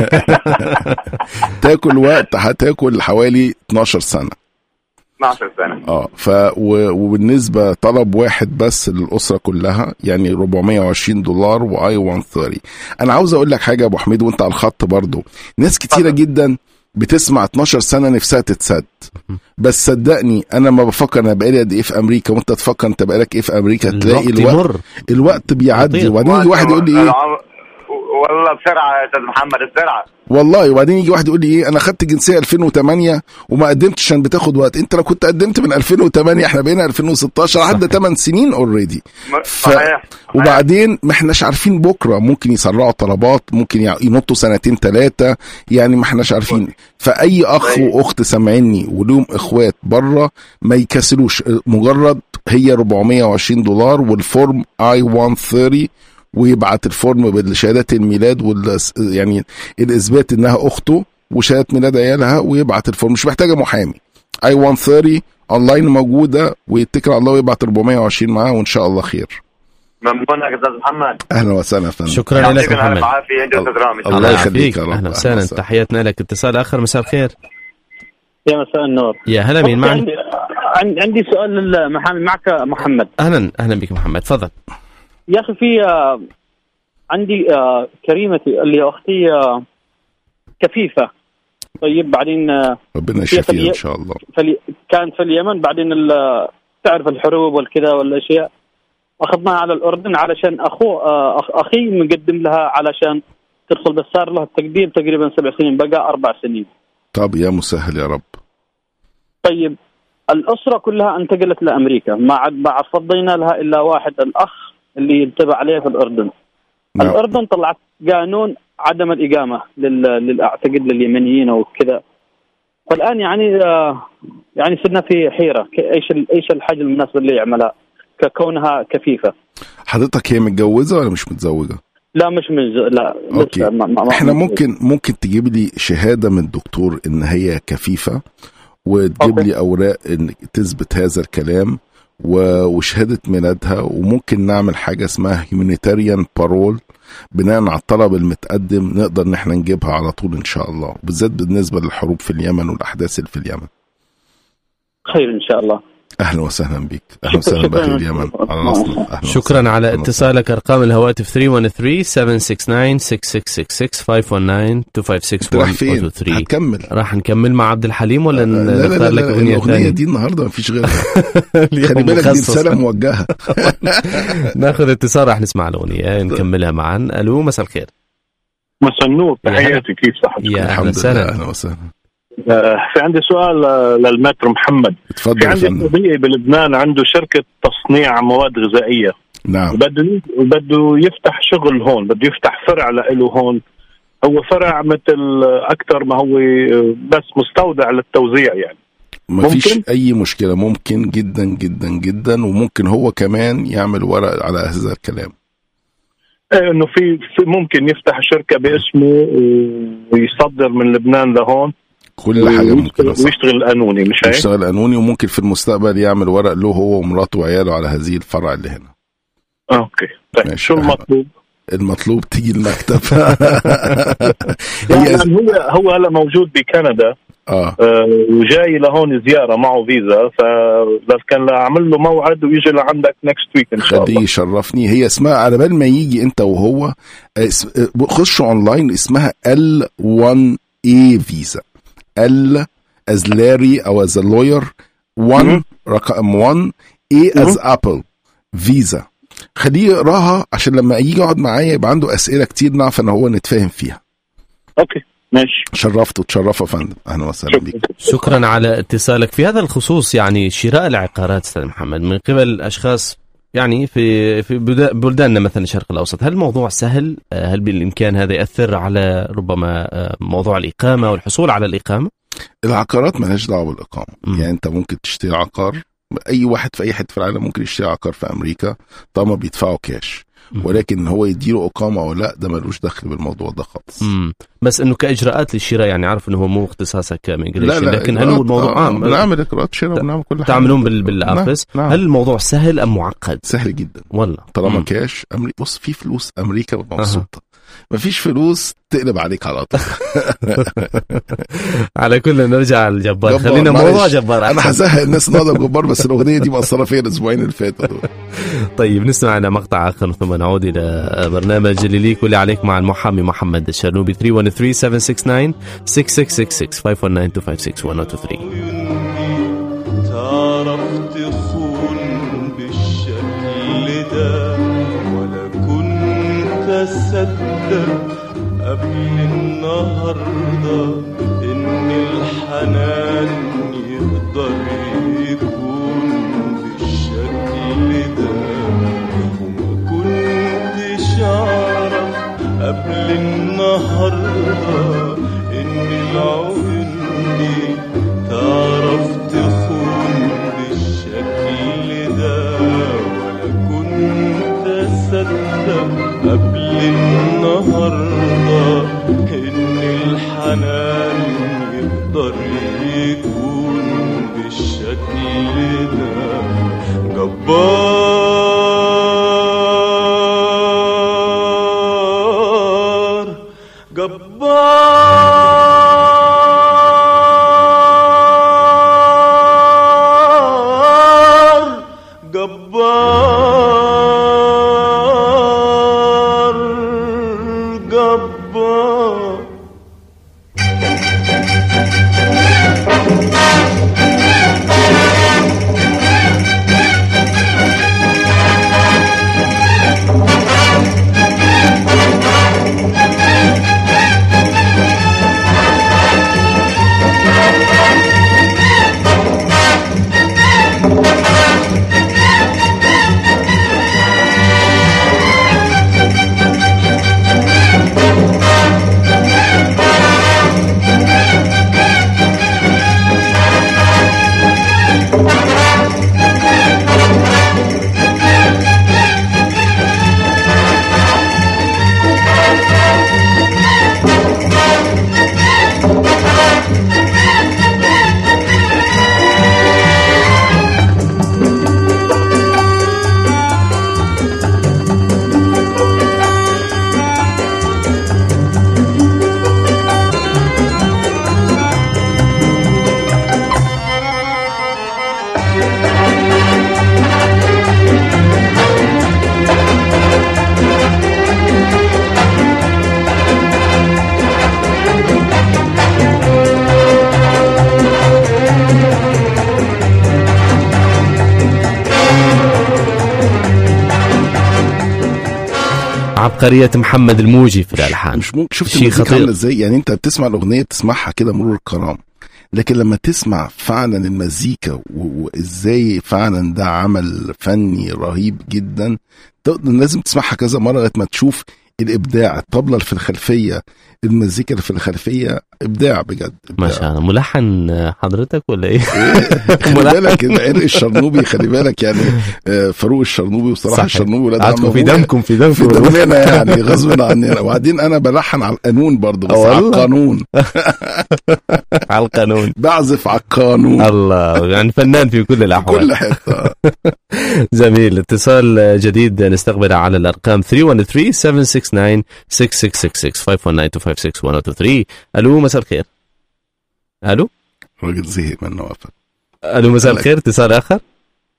تاكل وقت هتاكل حوالي 12 سنه 12 سنه اه ف و- وبالنسبه طلب واحد بس للاسره كلها يعني 420 دولار واي 130 انا عاوز اقول لك حاجه يا ابو حميد وانت على الخط برضو ناس كتيره جدا بتسمع 12 سنه نفسها تتسد بس صدقني انا ما بفكر انا بقالي قد ايه في امريكا وانت تفكر انت بقالك ايه في امريكا تلاقي الوقت الوقت يمر. الوقت بيعدي وبعدين يجي واحد يقول لي ايه والله بسرعه يا استاذ محمد بسرعه والله وبعدين يجي واحد يقول لي ايه انا خدت جنسيه 2008 وما قدمتش عشان بتاخد وقت انت لو كنت قدمت من 2008 احنا بقينا 2016 عدى 8 سنين اوريدي ف... صحيح وبعدين ما احناش عارفين بكره ممكن يسرعوا طلبات ممكن يع- ينطوا سنتين ثلاثه يعني ما احناش عارفين فاي اخ واخت سامعيني ولهم اخوات بره ما يكسلوش مجرد هي 420 دولار والفورم اي 130 ويبعت الفورم بشهادات الميلاد وال يعني الاثبات انها اخته وشهاده ميلاد عيالها ويبعت الفورم مش محتاجه محامي اي 130 اونلاين موجوده ويتكل على الله ويبعت 420 معاه وان شاء الله خير ممنونك يا استاذ محمد اهلا وسهلا يا فندم شكرا لك يعطيكم محمد الف عافيه انت استاذ رامي الله يخليك يا رب. اهلا وسهلا تحياتنا لك اتصال اخر مساء الخير يا مساء النور يا هلا مين معنا عندي عندي- عندي سؤال للمحامي معك محمد اهلا اهلا بك محمد تفضل يا اخي في آه، عندي آه، كريمتي اللي اختي آه، كفيفه طيب بعدين آه، ربنا هي يشفيها في- ان شاء الله فلي كانت في اليمن بعدين ال- تعرف الحروب والكذا والاشياء اخذناها على الاردن علشان اخو آه، أخ اخي مقدم لها علشان تدخل بس صار له التقديم تقريبا سبع سنين بقى اربع سنين طب يا مسهل يا رب طيب الاسره كلها انتقلت لامريكا ما عاد ما عاد فضينا لها الا واحد الاخ اللي ينتبه عليه في الاردن نعم. الاردن طلعت قانون عدم الاقامه لل... لل- اعتقد لليمنيين او كذا فالان يعني آه، يعني صرنا في حيره ك- ايش ال- ايش الحاجه المناسبه اللي يعملها ككونها كفيفه حضرتك هي متجوزه ولا مش متزوجه لا مش من لا اوكي لسه ما ما ما احنا ممكن ممكن تجيب لي شهاده من الدكتور ان هي كفيفه وتجيب لي اوراق ان تثبت هذا الكلام و- وشهاده ميلادها وممكن نعمل حاجه اسمها هيومانيتاريان بارول بناء على الطلب المتقدم نقدر ان احنا نجيبها على طول ان شاء الله بالذات بالنسبه للحروب في اليمن والاحداث اللي في اليمن خير ان شاء الله اهلا وسهلا بك اهلا وسهلا باهل اليمن على راسنا أهلاً شكرا على اتصالك ارقام الهواتف 313 769 6666 519 أنت رايح فين؟ 256 هتكمل راح نكمل مع عبد الحليم ولا لا لا نختار لا, لك لا اغنيه الاغنيه ثانيه دي النهارده مفيش غيرها اليوم خلي بالك دي مخصص. رساله موجهه ناخذ اتصال راح نسمع الاغنيه نكملها معا الو مساء الخير مساء النور يا هلا. تحياتي كيف صحتك؟ يا اهلا الحمد لله وسهلا اهلا وسهلا آه، في عندي سؤال آه، للمتر محمد اتفضل في يا عندي فندم صديقي بلبنان عنده شركة تصنيع مواد غذائية نعم بده بده يفتح شغل هون بده يفتح فرع له هون هو فرع مثل اكثر ما هو آه، بس مستودع للتوزيع يعني ما فيش ممكن؟ اي مشكله ممكن جدا جدا جدا وممكن هو كمان يعمل ورق على هذا الكلام آه، انه في, في ممكن يفتح شركه باسمه ويصدر من لبنان لهون كل حاجه ممكن ويشتغل, ويشتغل قانوني مش هيك؟ يشتغل قانوني وممكن في المستقبل يعمل ورق له هو ومراته وعياله على هذه الفرع اللي هنا اوكي طيب شو المطلوب؟ المطلوب تيجي المكتب يعني هو هو هلا موجود بكندا اه آه، وجاي لهون زياره معه فيزا فكان اعمل له موعد ويجي لعندك نكست ويك ان شاء خليه الله يشرفني هي اسمها على بال ما يجي انت وهو آه، اس- آه، خشوا اونلاين اسمها L1A فيزا L as Larry او as a lawyer 1 رقم 1 A as apple فيزا خليه يقراها عشان لما يجي يقعد معايا يبقى عنده اسئله كتير نعرف ان هو نتفاهم فيها اوكي ماشي شرفت وتشرف يا فندم اهلا وسهلا بيك شكرا على اتصالك في هذا الخصوص يعني شراء العقارات استاذ محمد من قبل اشخاص يعني في في بلدا- بلداننا مثلا الشرق الاوسط هل الموضوع سهل آه، هل بالامكان هذا ياثر على ربما آه، موضوع الاقامه والحصول على الاقامه العقارات مالهاش دعوه بالاقامه يعني انت ممكن تشتري عقار اي واحد في اي حته في العالم ممكن يشتري عقار في امريكا طالما بيدفعوا كاش ولكن هو يديله اقامه او لا ده ملوش دخل بالموضوع ده خالص مم. بس انه كاجراءات للشراء يعني عارف انه هو مو اختصاصك كميجريشن لا لا لكن هل هو إجراءات- الموضوع آه، عام بنعمل اجراءات شراء وبنعمل كل حاجه تعملون بال... بالافس نعم، نعم. هل الموضوع سهل ام معقد سهل جدا والله طالما مم. كاش أمري... بص في فلوس امريكا مبسوطه مفيش فلوس تقلب عليك على طول على كل نرجع للجبار جبار، خلينا معلش. موضوع جبار انا أحسن. هزهق الناس النهارده جبار بس الاغنيه دي مأثره فيا الاسبوعين اللي فاتوا دول طيب نسمع على مقطع اخر ثم نعود الى برنامج اللي ليك واللي عليك مع المحامي محمد الشرنوبي 313 769 6666 519 256 تعرف تخون بالشكل ده ولا كنت اصدق قبل النهارده ان الحنان يقدر يكون بالشكل ده وما كنتش اعرف قبل النهارده ان العيون دي تعرف تخون بالشكل ده ولا كنت اصدق قبل النهارده ان الحنان يقدر يكون بالشكل ده جبار جبار جبار جبار عبقرية محمد الموجي في الالحان مش ممكن شفت شيء المزيكا خطير. عامله ازاي يعني انت بتسمع الاغنيه بتسمعها كده مرور الكرام لكن لما تسمع فعلا المزيكا و- وازاي فعلا ده عمل فني رهيب جدا تقدر- لازم تسمعها كذا مره لغايه ما تشوف الابداع الطبله اللي في الخلفيه المزيكا اللي في الخلفيه ابداع بجد ما شاء الله ملحن حضرتك ولا ايه؟ خلي بالك العرق الشرنوبي خلي بالك يعني آه، فاروق الشرنوبي وصلاح صحيح. الشرنوبي ولاد عندكم عم في أبويا. دمكم في دمكم في دمنا يعني غصب عننا وبعدين انا بلحن على القانون برضه بس على والله. القانون على القانون بعزف على القانون الله يعني فنان في كل الاحوال كل حته جميل اتصال جديد نستقبله على الارقام 313 769 6666 519 الو مساء الخير الو راجل زهق منه وقفل الو مساء الخير اتصال اخر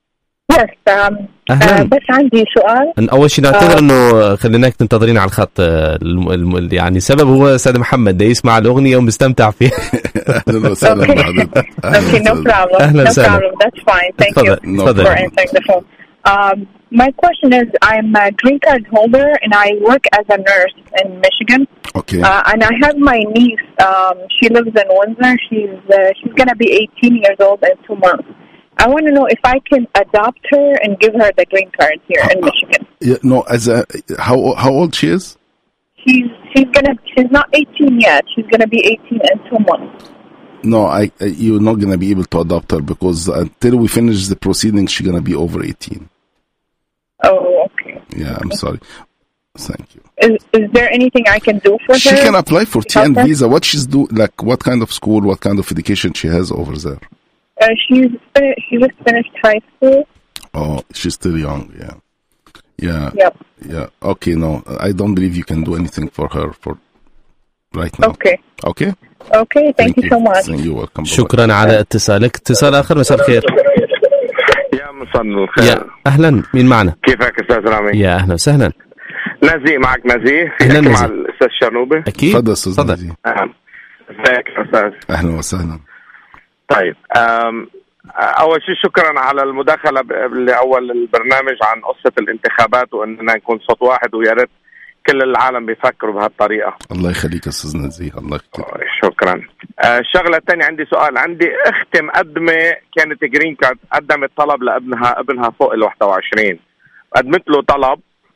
يس um, أهلاً. آه، بس عندي سؤال أن اول شيء نعتذر آه. انه خليناك تنتظرين على الخط آه، الم... الم... يعني السبب هو استاذ محمد ده يسمع الاغنيه ومستمتع فيها اهلا وسهلا بحضرتك Okay, no problem. أهلاً no وسهلا. problem. That's fine. Thank you تفضل تفضل for answering the phone. Um, my question is, I'm a green card holder and I work as a nurse in Michigan. Okay. Uh, and I have my niece. Um, she lives in Windsor. She's uh, she's gonna be 18 years old in two months. I want to know if I can adopt her and give her the green card here in Michigan. Yeah, no, as a how how old she is? She's she's gonna she's not 18 yet. She's gonna be 18 in two months. No, I, I you're not gonna be able to adopt her because until we finish the proceedings, she's gonna be over 18. Oh, okay. Yeah, I'm sorry. Thank you. Is is there anything I can do for She her? can apply for to help TN her? visa. What she's do like? What kind of school? What kind of education she has over there? Uh, she's fin- she just finished high school. Oh, she's still young. Yeah, yeah, Yep. yeah. Okay, no, I don't believe you can do anything for her for right now. Okay. Okay. Okay. Thank, you so much. Thank you. Welcome. شكرا على اتصالك اتصال اخر مساء الخير يا مساء الخير يا اهلا مين معنا كيفك استاذ رامي؟ يا اهلا وسهلا نزيه معك نزيه في أهلاً أحكي مع نزيه. الاستاذ شرنوبي اكيد تفضل استاذ نزيه. نعم ازيك يا استاذ اهلا وسهلا. طيب أم اول شيء شكرا على المداخله ب- لاول البرنامج عن قصه الانتخابات واننا نكون صوت واحد ويا ريت كل العالم بيفكروا بهالطريقه الله يخليك يا استاذ نزيه الله يخليك. شكرا آه، الشغله الثانيه عندي سؤال عندي اختي مقدمه كانت جرين كارد قدمت طلب لابنها ابنها فوق ال 21 قدمت له طلب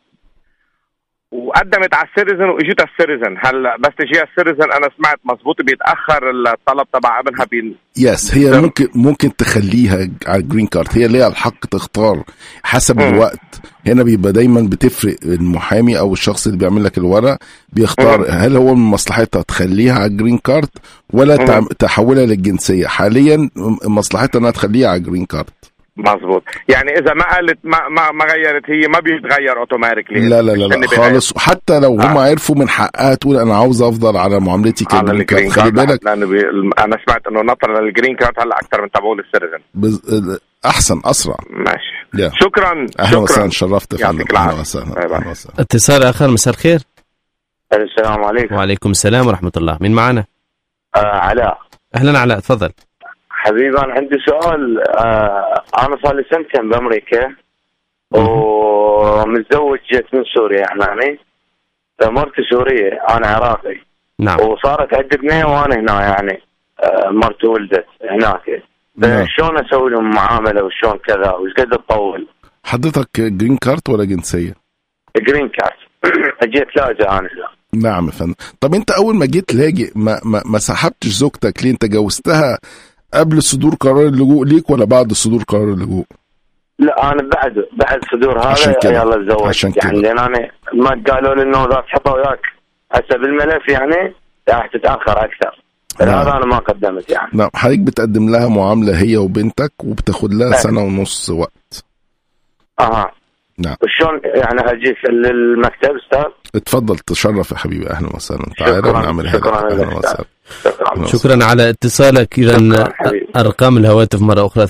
وقدمت على السيتيزن واجتها السيتيزن هلا بس تجيها السيتيزن انا سمعت مزبوط بيتاخر الطلب تبع ابنها بين يس هي ممكن ممكن تخليها على الجرين كارد هي ليها الحق تختار حسب الوقت هنا بيبقى دايما بتفرق المحامي او الشخص اللي بيعمل لك الورق بيختار هل هو من مصلحتها تخليها على الجرين كارد ولا مم. تعم- تحولها للجنسيه حاليا م- مصلحتها انها تخليها على الجرين كارد مزبوط يعني اذا ما قالت ما ما, ما غيرت هي ما بيتغير اوتوماتيكلي لا لا لا, لا خالص وحتى لو هم عرفوا من حقها تقول انا عاوز افضل على معاملتي على كجرين كارد الجرين خلي كارد بالك لانه بي... انا سمعت انه نطر للجرين كارد هلا اكثر من تبعول السيتيزن بز... احسن اسرع ماشي يا. شكرا اهلا شكرا وسهلا شرفت يا فندم يعطيك اهلا العافيه وسهلا اهلا وسهلا اتصال اخر مساء الخير السلام عليكم وعليكم السلام ورحمه الله مين معنا آه علاء اهلا علاء تفضل حبيبي انا عندي سؤال آه انا صار لي سنتين بامريكا ومتزوج جيت من سوريا يعني مرتي سوريه انا عراقي نعم وصارت عندي بنيه وانا هنا يعني آه مرتي ولدت هناك نعم. شلون اسوي لهم معامله وشلون كذا وش قد تطول حضرتك جرين كارد ولا جنسيه؟ جرين كارد جيت لاجئ انا هنا نعم يا فندم طب انت اول ما جيت لاجئ ما, ما, ما سحبتش زوجتك ليه انت جوزتها قبل صدور قرار اللجوء ليك ولا بعد صدور قرار اللجوء لا انا بعد بعد صدور عشان هذا كده. يلا تزوج عشان كده. يعني لان انا ما قالوا لي انه اذا تحطه وياك هسه بالملف يعني راح تتاخر اكثر هذا انا ما قدمت يعني نعم حضرتك بتقدم لها معامله هي وبنتك وبتاخد لها نعم. سنه ونص وقت اها نعم وشلون يعني اجي للمكتب استاذ اتفضل تشرف يا حبيبي اهلا وسهلا تعالى شكراً. نعمل شكراً حاجه لك اهلا وسهلا شكرا على اتصالك اذا ارقام الهواتف مره اخرى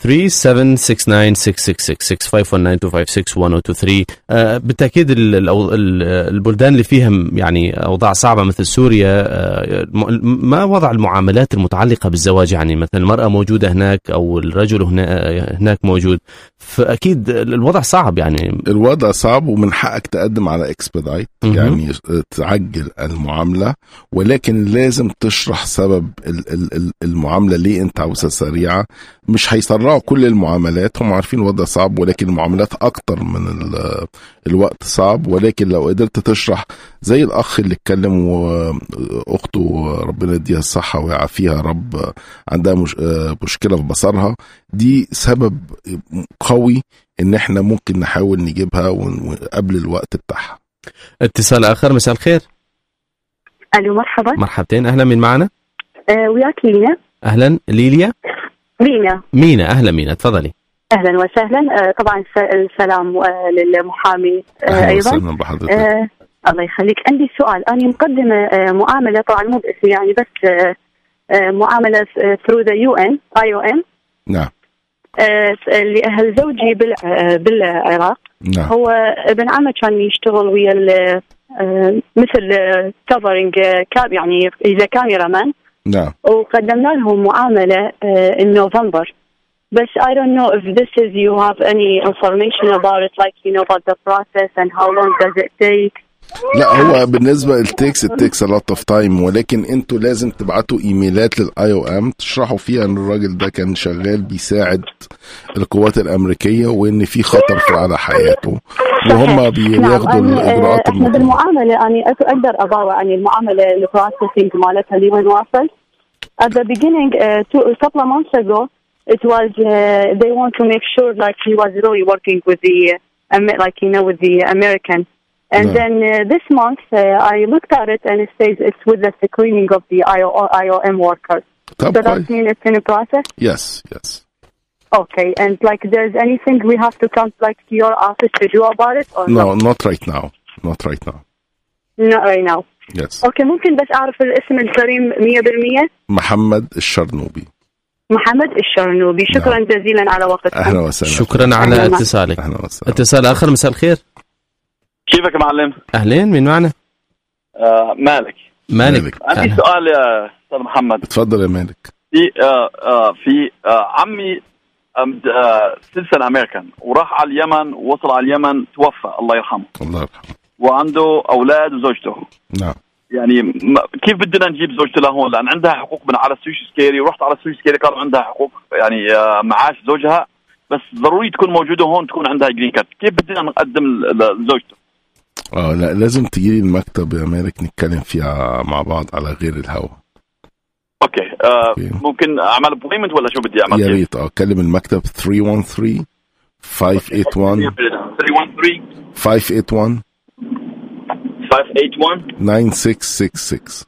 313-769-6666 آه، بالتاكيد ال- ال- ال- البلدان اللي فيها م- يعني اوضاع صعبه مثل سوريا آه، م- ما وضع المعاملات المتعلقه بالزواج يعني مثلا المراه موجوده هناك او الرجل هنا هناك موجود فاكيد الوضع صعب يعني الوضع صعب ومن حقك تقدم على اكسبedite مهم. يعني تعجل المعامله ولكن لازم تشرح سبب ال- ال- ال- المعامله ليه انت عاوزها سريعه مش هيسرعوا كل المعاملات هم عارفين الوضع صعب ولكن المعاملات اكتر من ال- الوقت صعب ولكن لو قدرت تشرح زي الاخ اللي اتكلم واخته ربنا يديها الصحه ويعافيها يا رب عندها مش آه، مشكله في بصرها دي سبب قوي ان احنا ممكن نحاول نجيبها ون- قبل الوقت بتاعها اتصال اخر مساء الخير الو مرحبا مرحبتين اهلا من معنا آه وياك لينا اهلا ليليا لينا مينا اهلا مينا تفضلي اهلا وسهلا آه طبعا الس- السلام آه للمحامي آه اهلا ايضا وسهلا بحضرتك آه الله يخليك عندي سؤال انا مقدمه آه معامله طبعا مو باسمي يعني بس آه آه معامله ثرو ذا يو ان اي او ام نعم آه، اللي اهل زوجي بالع- آه، بالعراق نعم هو ابن عمه كان يشتغل ويا ال- آه، مثل كفرنج يعني اذا كاميرا مان نعم وقدمنا لهم معامله آه، in November بس I don't know if this is you have any information about it like you know about the process and how long does it take لا هو بالنسبه للتكس التكس لوت اوف تايم ولكن انتوا لازم تبعتوا ايميلات للاي او ام تشرحوا فيها ان الراجل ده كان شغال بيساعد القوات الامريكيه وان في خطر في على حياته وهم بي- بياخدوا نعم أنا- الاجراءات احنا المطلوبه بالمعامله اني أك- اقدر اضاوع عن المعامله البروسيسنج مالتها اللي وين واصل at the beginning uh, two, a couple of months ago it was uh, they want to make sure like he was really working with the uh, Amer- like you know with the American and No. then uh, this month uh, I looked at it and it says it's with the screening of the IO, IOM workers طب so that كويس means it's in a process يس يس okay and like there's anything we have to come like to your office to do about it or no not right now not right now not right now yes اوكي ممكن بس اعرف الاسم الكريم 100% محمد الشرنوبي محمد الشرنوبي شكرا نعم. جزيلا على وقتكم اهلا وسهلا شكرا على أهلا. اتصالك اهلا وسهلا اتصال اخر مساء الخير كيفك معلم؟ اهلين مين معنا آه مالك مالك عندي أهلا. سؤال يا استاذ محمد اتفضل يا مالك في آه آه في آه عمي أم- آه سلسلة امريكان وراح على اليمن ووصل على اليمن توفى الله يرحمه الله يرحمه وعنده اولاد وزوجته نعم يعني م- كيف بدنا نجيب زوجته لهون لان عندها حقوق من على السوشيال سكيري ورحت على السوشيال سكيري قالوا عندها حقوق يعني آه معاش زوجها بس ضروري تكون موجوده هون تكون عندها جرين كارد كيف بدنا نقدم ل- لزوجته اه لا لازم تجي لي المكتب يا مالك نتكلم فيها مع بعض على غير الهوا اوكي آه ممكن اعمل ابوينتمنت ولا شو بدي اعمل يا كيف؟ ريت اه كلم المكتب 313 581 313 581 581 9666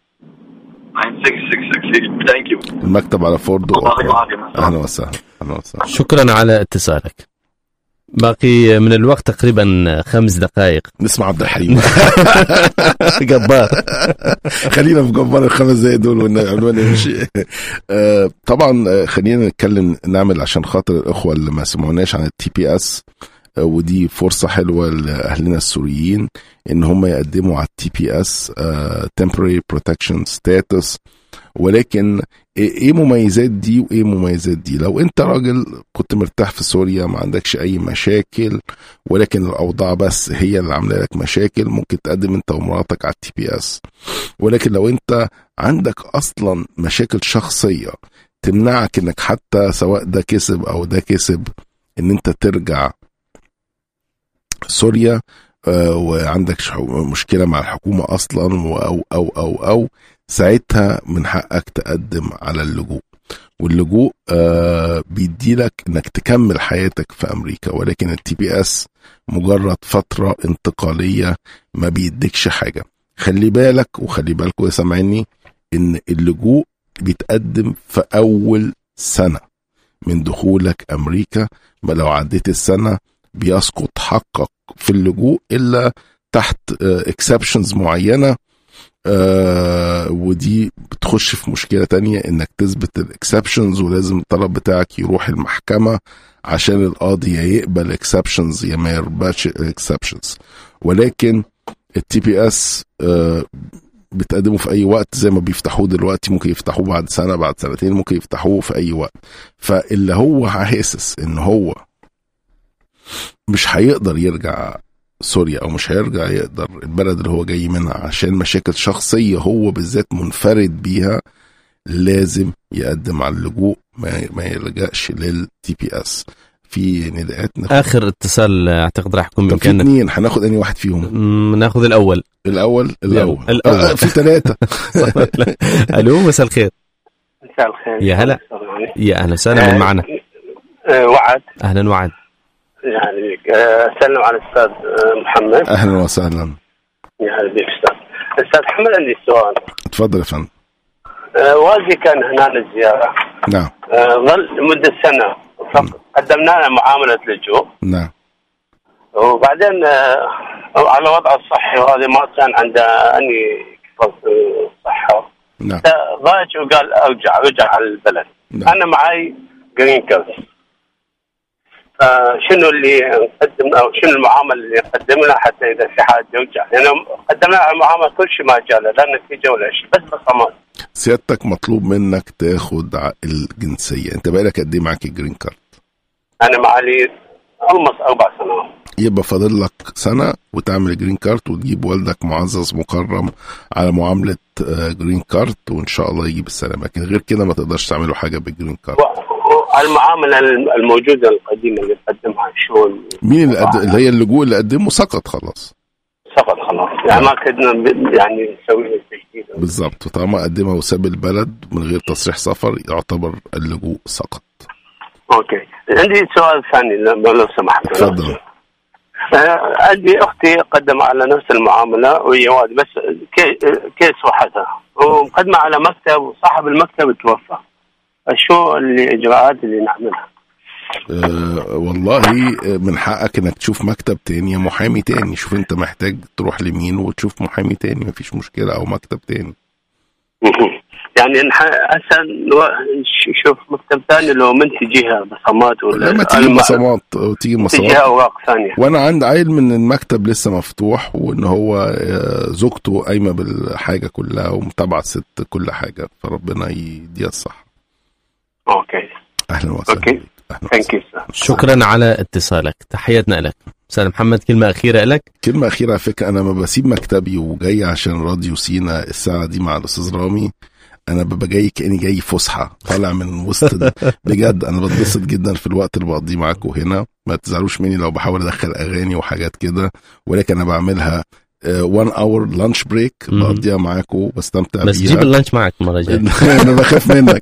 9666 ثانك يو المكتب على فورد الله يعطيك العافيه اهلا وسهلا اهلا وسهلا شكرا على اتصالك باقي من الوقت تقريبا خمس دقائق نسمع عبد الحليم جبار خلينا في جبار الخمس دقايق دول والعنوان يمشي آه، طبعا آه، خلينا نتكلم نعمل عشان خاطر الاخوه اللي ما سمعوناش عن التي بي اس ودي فرصة حلوة لأهلنا السوريين إن هم يقدموا على التي بي اس temporary protection status ولكن ايه إيه مميزات دي وايه مميزات دي لو انت راجل كنت مرتاح في سوريا ما عندكش اي مشاكل ولكن الاوضاع بس هي اللي عامله لك مشاكل ممكن تقدم انت ومراتك على التي بي اس ولكن لو انت عندك اصلا مشاكل شخصيه تمنعك انك حتى سواء ده كسب او ده كسب ان انت ترجع سوريا آه، وعندك ش- مشكله مع الحكومه اصلا و- او او او او ساعتها من حقك تقدم على اللجوء واللجوء آه بيديلك انك تكمل حياتك في امريكا ولكن التي بي اس مجرد فتره انتقاليه ما بيديكش حاجه خلي بالك وخلي بالكوا يا سامعيني ان اللجوء بيتقدم في اول سنه من دخولك امريكا ما لو عديت السنه بيسقط حقك في اللجوء الا تحت اكسبشنز معينه آه ودي بتخش في مشكله تانية انك تثبت الاكسبشنز ولازم الطلب بتاعك يروح المحكمه عشان القاضي يا يقبل اكسبشنز يا ما يربطش الاكسبشنز ولكن التي بي اس بتقدمه في اي وقت زي ما بيفتحوه دلوقتي ممكن يفتحوه بعد سنه بعد سنتين ممكن يفتحوه في اي وقت فاللي هو حاسس ان هو مش هيقدر يرجع سوريا او مش هيرجع يقدر البلد اللي هو جاي منها عشان مشاكل شخصيه هو بالذات منفرد بيها لازم يقدم على اللجوء ما, ما يلجاش للتي بي اس في نداءات ناخد اخر اتصال اعتقد راح يكون طب في بامكاننا اثنين هناخد انهي واحد فيهم مم، ناخذ الاول الاول الاول الاول آه في ثلاثه الو مساء الخير مساء الخير يا هلا يا اهلا وسهلا من معنا آه، وعد اهلا وعد يعني بك آه، اسلم على الاستاذ آه، محمد اهلا وسهلا يا هلا بك استاذ استاذ محمد عندي سؤال اتفضل يا فندم آه، والدي كان هنا للزياره نعم آه، ظل لمده سنه قدمنا له معامله لجوء نعم وبعدين آه، على وضعه الصحي وهذه ما كان عنده اني صحه نعم ضايج وقال ارجع ارجع على البلد نعم. انا معي جرين كارد فشنو اللي نقدم او شنو المعامله اللي نقدم لها حتى اذا في حاله زوجها لان قدمنا لها المعامله كل شيء ما جاء لها لا نتيجه ولا شيء بس بصمات سيادتك مطلوب منك تاخد ع- الجنسيه انت بقالك قد ايه معاك الجرين كارد انا معلي almost اربع سنوات يبقى فاضل لك سنه وتعمل الجرين كارد وتجيب والدك معزز مكرم على معامله آه، جرين كارد وان شاء الله يجي بالسلامه لكن غير كده ما تقدرش تعملوا حاجه بالجرين كارد المعامله الموجوده القديمه اللي قدمها شو مين اللي, قد... اللي هي اللجوء اللي قدمه سقط خلاص سقط خلاص يعني ما كنا ب- يعني نسوي له تجديد بالظبط طالما قدمها وساب البلد من غير تصريح سفر يعتبر اللجوء سقط اوكي عندي سؤال ثاني لو لو سمحت تفضل آه، عندي اختي قدم على نفس المعامله وهي واد بس كي- كيس وحدها ومقدمه على مكتب وصاحب المكتب توفى شو الاجراءات اللي نعملها؟ أه والله آه، من حقك انك تشوف مكتب تاني يا محامي تاني شوف انت محتاج تروح لمين وتشوف محامي تاني مفيش مشكله او مكتب تاني يعني نح- هسه نو- ش- شوف مكتب ثاني لو من تجيها بصمات ولا لما تيجي الم- بصمات تيجي تجيها بصمات اوراق ثانيه وانا عندي عيل من المكتب لسه مفتوح وان هو آه، زوجته قايمه بالحاجه كلها ومتابعه الست كل حاجه فربنا يديها الصح اوكي اهلا وسهلا اوكي ثانك يو شكرا على اتصالك تحياتنا لك استاذ محمد كلمه اخيره لك كلمة أخيرة على فكرة أنا ما بسيب مكتبي وجاي عشان راديو سينا الساعة دي مع الأستاذ رامي أنا ببقى جاي كأني جاي فسحة طالع من وسط ال- بجد أنا بتبسط جدا في الوقت اللي بقضيه معاكم هنا ما تزعلوش مني لو بحاول أدخل أغاني وحاجات كده ولكن أنا بعملها 1 اور لانش بريك بقضيها معاكم بستمتع بس بيها جيب اللانش معك المره الجايه انا بخاف منك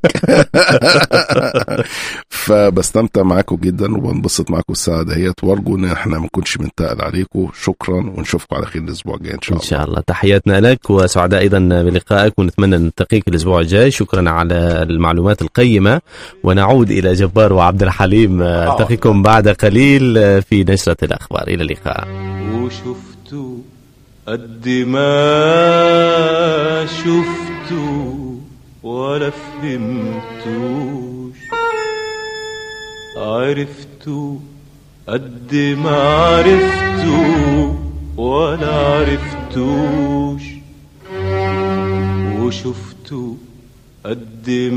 فبستمتع معاكم جدا وبنبسط معاكم الساعه دهيت وارجو ان احنا ما نكونش بنتقل عليكم شكرا ونشوفكم على خير الاسبوع الجاي ان شاء ان الله شاء الله تحياتنا لك وسعداء ايضا بلقائك ونتمنى ان نلتقيك الاسبوع الجاي شكرا على المعلومات القيمه ونعود الى جبار وعبد الحليم التقيكم بعد قليل في نشره الاخبار الى اللقاء وشفتوا قد ما شفتوا ولا فهمتوش عرفتوا قد ما عرفتوا ولا عرفتوش وشفتوا قد ما